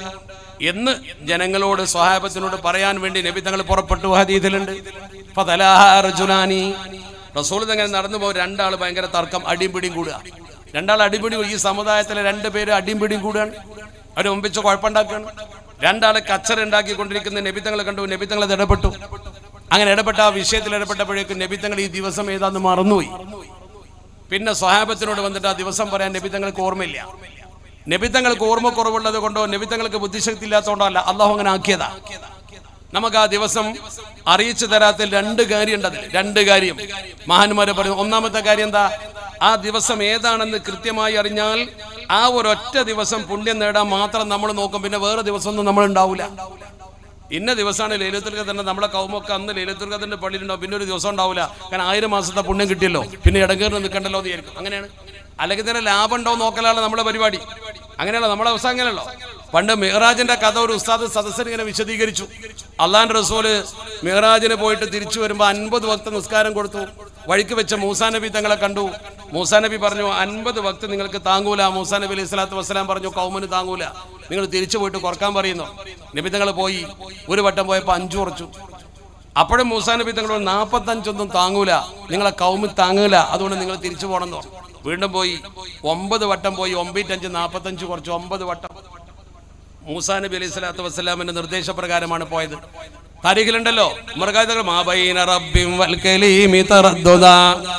എന്ന് ജനങ്ങളോട് സ്വഹാബത്തിനോട് പറയാൻ വേണ്ടി നബി തങ്ങൾ പുറപ്പെട്ടു ഹദീദിലുണ്ട് ഫതലാഹ റജുലാനി റസൂൽ തങ്ങൾ നടന്നു പോകും രണ്ടാൾ ഭയങ്കര തർക്കം അടിയും പിടിയും കൂടുക രണ്ടാൾ അടിപിടി ഈ സമുദായത്തിലെ രണ്ട് പേര് അടിയും പിടിയും കൂടുകയാണ് അവർ മുമ്പിച്ച് കുഴപ്പമുണ്ടാക്കുകയാണ് രണ്ടാള് കച്ചറ ഉണ്ടാക്കിക്കൊണ്ടിരിക്കുന്ന നബിത്തങ്ങൾ കണ്ടു നബിത്തങ്ങൾ അത് ഇടപെട്ടു അങ്ങനെ ഇടപെട്ട ആ വിഷയത്തിൽ ഇടപെട്ടപ്പോഴേക്കും നബിത്തങ്ങൾ ഈ ദിവസം ഏതാന്ന് മറന്നുപോയി പിന്നെ സ്വഹാബത്തിനോട് വന്നിട്ട് ആ ദിവസം പറയാൻ നബിത്തങ്ങൾക്ക് ഓർമ്മയില്ല നബിത്തങ്ങൾക്ക് ഓർമ്മക്കുറവുള്ളത് കൊണ്ടോ നബിത്തങ്ങൾക്ക് ബുദ്ധിശക്തി ഇല്ലാത്തതുകൊണ്ടോ അല്ല അള്ളാഹു അങ്ങനെ ആക്കിയതാ നമുക്ക് ആ ദിവസം അറിയിച്ചു തരാത്തിൽ രണ്ട് കാര്യം ഉണ്ട് അതിൽ രണ്ട് കാര്യം മഹാന്മാരെ പറയുന്നു ഒന്നാമത്തെ കാര്യം എന്താ ആ ദിവസം ഏതാണെന്ന് കൃത്യമായി അറിഞ്ഞാൽ ആ ഒരൊറ്റ ദിവസം പുണ്യം നേടാൻ മാത്രം നമ്മൾ നോക്കും പിന്നെ വേറെ ദിവസമൊന്നും നമ്മൾ ഉണ്ടാവില്ല ഇന്ന ദിവസമാണ് ലൈലത്തുൽ ഖദറിന്റെ നമ്മളെ കൗമൊക്കെ അന്ന് ലൈലത്തുൽ ഖദറിന്റെ പള്ളിയിലുണ്ടാവും പിന്നെ ഒരു ദിവസം ഉണ്ടാവില്ല കാരണം ആയിരം മാസത്തെ പുണ്യം കിട്ടിയല്ലോ പിന്നെ ഇടങ്ങേറിന് നിൽക്കണ്ടല്ലോ എന്ന് വിചാരിക്കും അങ്ങനെയാണ് അല്ലെങ്കിൽ തന്നെ ലാഭം ഉണ്ടോ നോക്കലാണ് നമ്മുടെ പരിപാടി അങ്ങനെയല്ല നമ്മളെ അവസ്ഥ അങ്ങനെയല്ലോ പണ്ട് മെഹ്റാജിന്റെ കഥ ഒരു ഉസ്താദ് സദസ്സിന് ഇങ്ങനെ വിശദീകരിച്ചു അള്ളാന്റെ റസൂല് മെഹ്റാജിന് പോയിട്ട് തിരിച്ചു വരുമ്പോൾ അൻപത് വക്ത നിസ്കാരം കൊടുത്തു വഴിക്ക് വെച്ച മൂസാ നബി തങ്ങളെ കണ്ടു മൂസാ നബി പറഞ്ഞു അൻപത് വക്ത് നിങ്ങൾക്ക് താങ്ങൂല മൂസാ നബി അലൈഹി സ്വലാത്തു വസ്സലാം പറഞ്ഞു കൗമിന് താങ്ങൂല നിങ്ങൾ തിരിച്ചു പോയിട്ട് കുറക്കാൻ പറയുന്നു നബി തങ്ങൾ പോയി ഒരു വട്ടം പോയപ്പോൾ അഞ്ചു കുറച്ചു അപ്പോഴും മൂസാ നബി തങ്ങളോട് നാൽപ്പത്തഞ്ചൊന്നും താങ്ങൂല നിങ്ങളെ കൗമി താങ്ങൂല അതുകൊണ്ട് നിങ്ങൾ തിരിച്ചു പോകണമെന്ന് പറഞ്ഞു വീണ്ടും പോയി ഒമ്പത് വട്ടം പോയി ഒമ്പറ്റഞ്ച് നാൽപ്പത്തഞ്ച് കുറച്ച് ഒമ്പത് വട്ടം മൂസാ നബി അലൈഹി സ്വലാത്തു വസ്സലാമിന്റെ നിർദ്ദേശപ്രകാരമാണ് പോയത് താരീഖിലുണ്ടല്ലോ മൃഗാദികൾ മാബൈന റബ്ബിം വൽ കലീമി തറദ്ദുദാ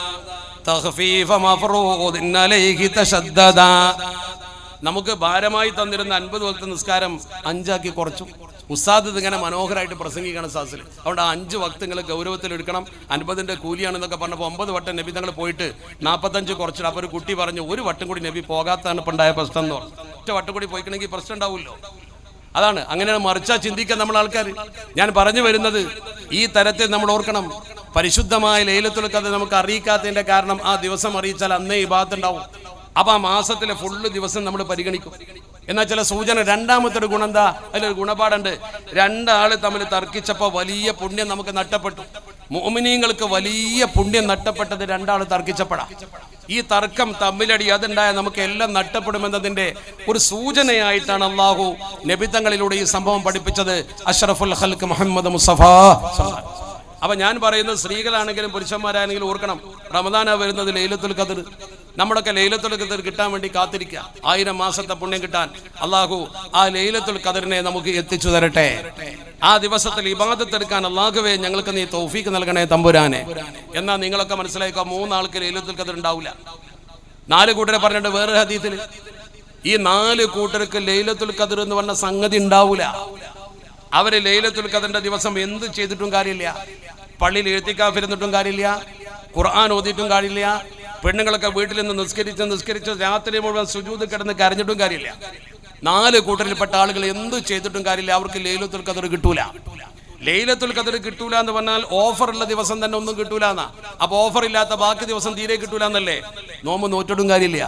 തഖ്ഫീഫ മഫ്റൂദിൻ അലൈഹി തശദ്ദദാ നമുക്ക് ഭാരമായി തന്നിരുന്ന അൻപത് വക്ത നിസ്കാരം അഞ്ചാക്കി കുറച്ചു ഉസ്താദ് ഇതിങ്ങനെ മനോഹരമായിട്ട് പ്രസംഗിക്കണം സാസിൽ അതുകൊണ്ട് ആ അഞ്ച് വക്തങ്ങൾ ഗൗരവത്തിൽ എടുക്കണം അൻപതിന്റെ കൂലിയാണെന്നൊക്കെ പറഞ്ഞപ്പോൾ ഒമ്പത് വട്ടം നബി തങ്ങൾ പോയിട്ട് നാൽപ്പത്തഞ്ച് കുറച്ചിട്ട് അപ്പോൾ ഒരു കുട്ടി പറഞ്ഞു ഒരു വട്ടം കൂടി നബി പോകാത്താണ് ഇപ്പം ഉണ്ടായ പ്രശ്നം എന്ന് പറഞ്ഞു ഒറ്റ വട്ടം കൂടി പോയിക്കണമെങ്കിൽ പ്രശ്നം ഉണ്ടാവുമല്ലോ അതാണ് അങ്ങനെയാണ് മറിച്ചാ ചിന്തിക്കാൻ നമ്മൾ ആൾക്കാർ ഞാൻ പറഞ്ഞു വരുന്നത് ഈ തരത്തിൽ നമ്മൾ ഓർക്കണം പരിശുദ്ധമായ ലൈലത്തുൽ ഖദർ നമുക്ക് അറിയിക്കാത്തതിന്റെ കാരണം ആ ദിവസം അറിയിച്ചാൽ അന്നേ ഈ ഭാഗത്തുണ്ടാവും അപ്പൊ ആ മാസത്തിലെ ഫുള്ള് ദിവസം നമ്മൾ പരിഗണിക്കും എന്നാൽ ചില സൂചന രണ്ടാമത്തെ ഒരു ഗുണം എന്താ അതിലൊരു ഗുണപാടുണ്ട് രണ്ടാള് തമ്മിൽ തർക്കിച്ചപ്പോൾ വലിയ പുണ്യം നമുക്ക് നഷ്ടപ്പെട്ടു മോമിനീങ്ങൾക്ക് വലിയ പുണ്യം നഷ്ടപ്പെട്ടത് രണ്ടാൾ തർക്കിച്ചപ്പെടാം ഈ തർക്കം തമ്മിലടി അതുണ്ടായ നമുക്ക് എല്ലാം നഷ്ടപ്പെടുമെന്നതിന്റെ ഒരു സൂചനയായിട്ടാണ് അള്ളാഹു നബിത്തങ്ങളിലൂടെ ഈ സംഭവം പഠിപ്പിച്ചത് അഷ്റഫുൽ ഹൽക്ക് മുഹമ്മദ് മുസഫ അപ്പൊ ഞാൻ പറയുന്നത് സ്ത്രീകളാണെങ്കിലും പുരുഷന്മാരാണെങ്കിലും ഓർക്കണം റമദാന വരുന്നത് ലൈലത്തുൽ ഖദർ നമ്മുടെയൊക്കെ ലൈലത്തുൽ ഖദർ കിട്ടാൻ വേണ്ടി കാത്തിരിക്കുക ആയിരം മാസത്തെ പുണ്യം കിട്ടാൻ അള്ളാഹു ആ ലൈലത്തുൽ ഖദറിനെ നമുക്ക് എത്തിച്ചു തരട്ടെ ആ ദിവസത്തിൽ ഇബാദത്ത് എടുക്കാൻ അള്ളാഹുവേ ഞങ്ങൾക്ക് നീ തൗഫീക്ക് നൽകണേ തമ്പുരാനെ എന്നാ നിങ്ങളൊക്കെ മനസ്സിലാക്കുക മൂന്നാൾക്ക് ലൈലത്തുൽ ഖദർ ഉണ്ടാവില്ല നാല് കൂട്ടരെ പറഞ്ഞിട്ട് വേറെ ഹദീത്തിൽ ഈ നാല് കൂട്ടർക്ക് ലൈലത്തുൽ ഖദർ എന്ന് പറഞ്ഞ സംഗതി ഉണ്ടാവൂല അവര് ലൈലത്തുൽ ഖദറിന്റെ ദിവസം എന്ത് ചെയ്തിട്ടും കാര്യമില്ല പള്ളിയിൽ എഴുത്തിക്കാഫിരുന്നിട്ടും കാര്യമില്ല ഖുർആൻ ഓതിയിട്ടും കാര്യമില്ല പെണ്ണുങ്ങളൊക്കെ വീട്ടിൽ നിന്ന് നിസ്കരിച്ച് നിസ്കരിച്ച് രാത്രി മുഴുവൻ സുജൂത് കിടന്ന് കരഞ്ഞിട്ടും കാര്യമില്ല നാല് കൂട്ടരിൽപ്പെട്ട ആളുകൾ എന്ത് ചെയ്തിട്ടും കാര്യമില്ല അവർക്ക് ലൈലത്തുൽ ഖദർ കിട്ടൂല ലൈലത്തുൽ ഖദർ കിട്ടൂല എന്ന് പറഞ്ഞാൽ ഓഫർ ഉള്ള ദിവസം തന്നെ ഒന്നും കിട്ടൂല എന്നാ അപ്പൊ ഓഫർ ഇല്ലാത്ത ബാക്കി ദിവസം തീരെ കിട്ടൂല എന്നല്ലേ നോമ്പ് നോറ്റിട്ടും കാര്യമില്ല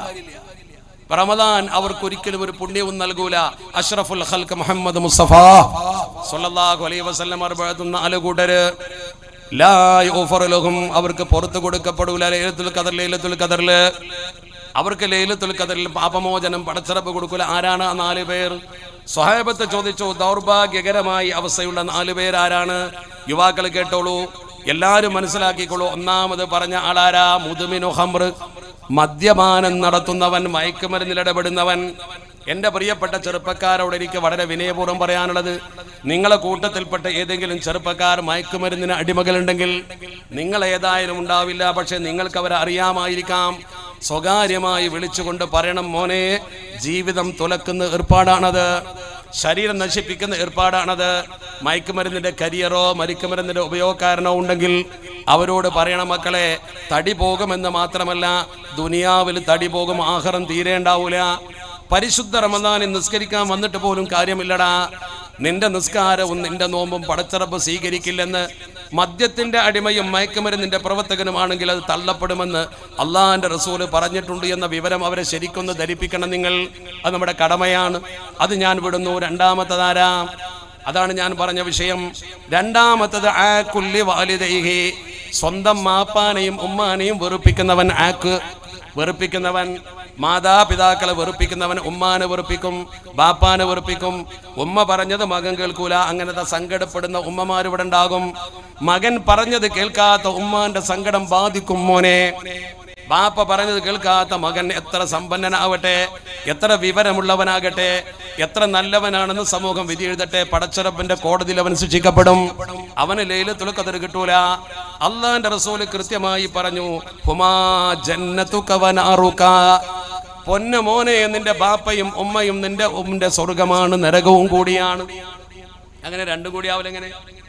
റമദാൻ അവർക്ക് ഒരിക്കലും ഒരു പുണ്യവും നൽകൂല അഷ്റഫുൽ ഖൽക്ക് മുഹമ്മദ് മുസ്തഫ സല്ലല്ലാഹു അലൈഹി വസല്ലം അർബഅത്തും നാല് കൂട്ടര് ലാ യുഗ്ഫറു ലഹും അവർക്ക് പുറത്തു കൊടുക്കപ്പെടൂല ലൈലത്തുൽ ഖദർ ലൈലത്തുൽ ഖദറില് അവർക്ക് ലൈലത്തുൽ ഖദറിൽ പാപമോചനം പടച്ചിറപ്പ് കൊടുക്കൂല ആരാണ് ആ നാല് പേർ സ്വഹാബത്ത് ചോദിച്ചു ദൗർഭാഗ്യകരമായി അവസ്ഥയുള്ള നാല് പേർ ആരാണ് യുവാക്കൾ കേട്ടോളൂ എല്ലാരും മനസ്സിലാക്കിക്കോളൂ ഒന്നാമത് പറഞ്ഞ ആളാരാ മുതുമിനു ഹംറ് മദ്യപാനം നടത്തുന്നവൻ മയക്കുമരുന്നിൽ ഇടപെടുന്നവൻ എന്റെ പ്രിയപ്പെട്ട ചെറുപ്പക്കാരോട് എനിക്ക് വളരെ വിനയപൂർവ്വം പറയാനുള്ളത് നിങ്ങളെ കൂട്ടത്തിൽപ്പെട്ട ഏതെങ്കിലും ചെറുപ്പക്കാർ മയക്കുമരുന്നിന് അടിമകളുണ്ടെങ്കിൽ നിങ്ങൾ ഏതായാലും ഉണ്ടാവില്ല പക്ഷെ നിങ്ങൾക്ക് അവരെ അറിയാമായിരിക്കാം സ്വകാര്യമായി വിളിച്ചുകൊണ്ട് പറയണം മോനെ ജീവിതം തുലക്കുന്ന ഏർപ്പാടാണത് ശരീരം നശിപ്പിക്കുന്ന ഏർപ്പാടാണത് മയക്കുമരുന്നിന്റെ കരിയറോ മരിക്കുമരുന്നിന്റെ ഉപയോഗക്കാരനോ ഉണ്ടെങ്കിൽ അവരോട് പറയണം മക്കളെ തടി പോകുമെന്ന് മാത്രമല്ല ദുനിയാവിൽ തടി പോകും ആഹാരം തീരേണ്ടാവൂല പരിശുദ്ധ റമദാനിൽ നിസ്കരിക്കാൻ വന്നിട്ട് പോലും കാര്യമില്ലടാ നിന്റെ നിസ്കാരവും നിന്റെ നോമ്പും പടച്ചിറപ്പ് സ്വീകരിക്കില്ലെന്ന് മദ്യത്തിന്റെ അടിമയും മയക്കുമരുന്നിന്റെ പ്രവർത്തകനുമാണെങ്കിൽ അത് തള്ളപ്പെടുമെന്ന് അള്ളാഹിന്റെ റസൂല് പറഞ്ഞിട്ടുണ്ട് എന്ന വിവരം അവരെ ശരിക്കൊന്ന് ധരിപ്പിക്കണം നിങ്ങൾ അത് നമ്മുടെ കടമയാണ് അത് ഞാൻ വിടുന്നു രണ്ടാമത്തതാരാ അതാണ് ഞാൻ പറഞ്ഞ വിഷയം രണ്ടാമത്തത് ആ കുല്ലി വാലിദൈഹി സ്വന്തം മാപ്പാനെയും ഉമ്മാനെയും വെറുപ്പിക്കുന്നവൻ ആക്ക് വെറുപ്പിക്കുന്നവൻ മാതാപിതാക്കളെ വെറുപ്പിക്കുന്നവൻ ഉമ്മാനെ വെറുപ്പിക്കും ബാപ്പാനെ വെറുപ്പിക്കും ഉമ്മ പറഞ്ഞത് മകൻ കേൾക്കൂല അങ്ങനത്തെ സങ്കടപ്പെടുന്ന ഉമ്മമാർ ഇവിടെ ഉണ്ടാകും മകൻ പറഞ്ഞത് കേൾക്കാത്ത ഉമ്മാന്റെ സങ്കടം ബാധിക്കും മോനെ ബാപ്പ പറഞ്ഞത് കേൾക്കാത്ത മകൻ എത്ര സമ്പന്നനാവട്ടെ എത്ര വിവരമുള്ളവനാകട്ടെ എത്ര നല്ലവനാണെന്ന് സമൂഹം വിധി എഴുതട്ടെ പടച്ചറപ്പിന്റെ കോടതിയിൽ അവൻ ശിക്ഷിക്കപ്പെടും അവന് ലൈലത്തുൽ ഖദർ കിട്ടൂല അള്ളാന്റെ റസൂല് കൃത്യമായി പറഞ്ഞു ഹുമാ ജന്നതുകവനാറുക പൊന്ന മോനെ നിന്റെ ബാപ്പയും ഉമ്മയും നിന്റെ ഉമ്മിന്റെ സ്വർഗമാണ് നരകവും കൂടിയാണ് അങ്ങനെ രണ്ടും കൂടി ആവില്ലെങ്ങനെ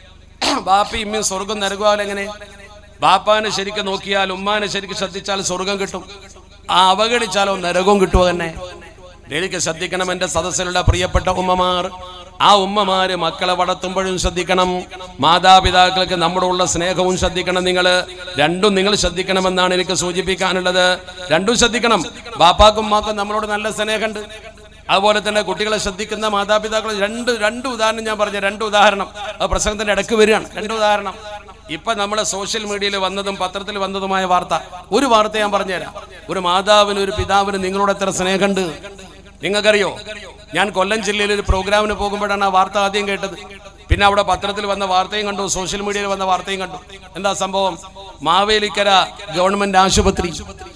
ബാപ്പയും ഉമ്മയും സ്വർഗം നരകമാവില്ലെങ്ങനെ ബാപ്പാനെ ശരിക്കും നോക്കിയാൽ ഉമ്മാനെ ശരിക്കും ശ്രദ്ധിച്ചാൽ സ്വർഗം കിട്ടും ആ അവഗണിച്ചാലോ നരകവും കിട്ടുമോ തന്നെ എനിക്ക് ശ്രദ്ധിക്കണം എൻ്റെ സദസ്സിലുള്ള പ്രിയപ്പെട്ട ഉമ്മമാർ ആ ഉമ്മമാര് മക്കളെ വളർത്തുമ്പോഴും ശ്രദ്ധിക്കണം മാതാപിതാക്കൾക്ക് നമ്മുടെ ഉള്ള സ്നേഹവും ശ്രദ്ധിക്കണം നിങ്ങൾ രണ്ടും നിങ്ങൾ ശ്രദ്ധിക്കണമെന്നാണ് എനിക്ക് സൂചിപ്പിക്കാനുള്ളത് രണ്ടും ശ്രദ്ധിക്കണം ബാപ്പാക്കും ഉമ്മാക്കും നമ്മളോട് നല്ല സ്നേഹമുണ്ട് അതുപോലെ തന്നെ കുട്ടികളെ ശ്രദ്ധിക്കുന്ന മാതാപിതാക്കൾ രണ്ട് രണ്ട് ഉദാഹരണം ഞാൻ പറഞ്ഞ രണ്ട് ഉദാഹരണം അത് പ്രസംഗത്തിന്റെ ഇടയ്ക്ക് വരികയാണ് രണ്ട് ഉദാഹരണം ഇപ്പൊ നമ്മളെ സോഷ്യൽ മീഡിയയിൽ വന്നതും പത്രത്തിൽ വന്നതുമായ വാർത്ത ഒരു വാർത്ത ഞാൻ പറഞ്ഞുതരാം ഒരു മാതാവിന് ഒരു പിതാവിന് നിങ്ങളോട് എത്ര സ്നേഹമുണ്ട് നിങ്ങൾക്കറിയോ ഞാൻ കൊല്ലം ജില്ലയിൽ ഒരു പ്രോഗ്രാമിന് പോകുമ്പോഴാണ് ആ വാർത്ത ആദ്യം കേട്ടത് പിന്നെ അവിടെ പത്രത്തിൽ വന്ന വാർത്തയും കണ്ടു സോഷ്യൽ മീഡിയയിൽ വന്ന വാർത്തയും കണ്ടു എന്താ സംഭവം മാവേലിക്കര ഗവൺമെന്റ് ആശുപത്രി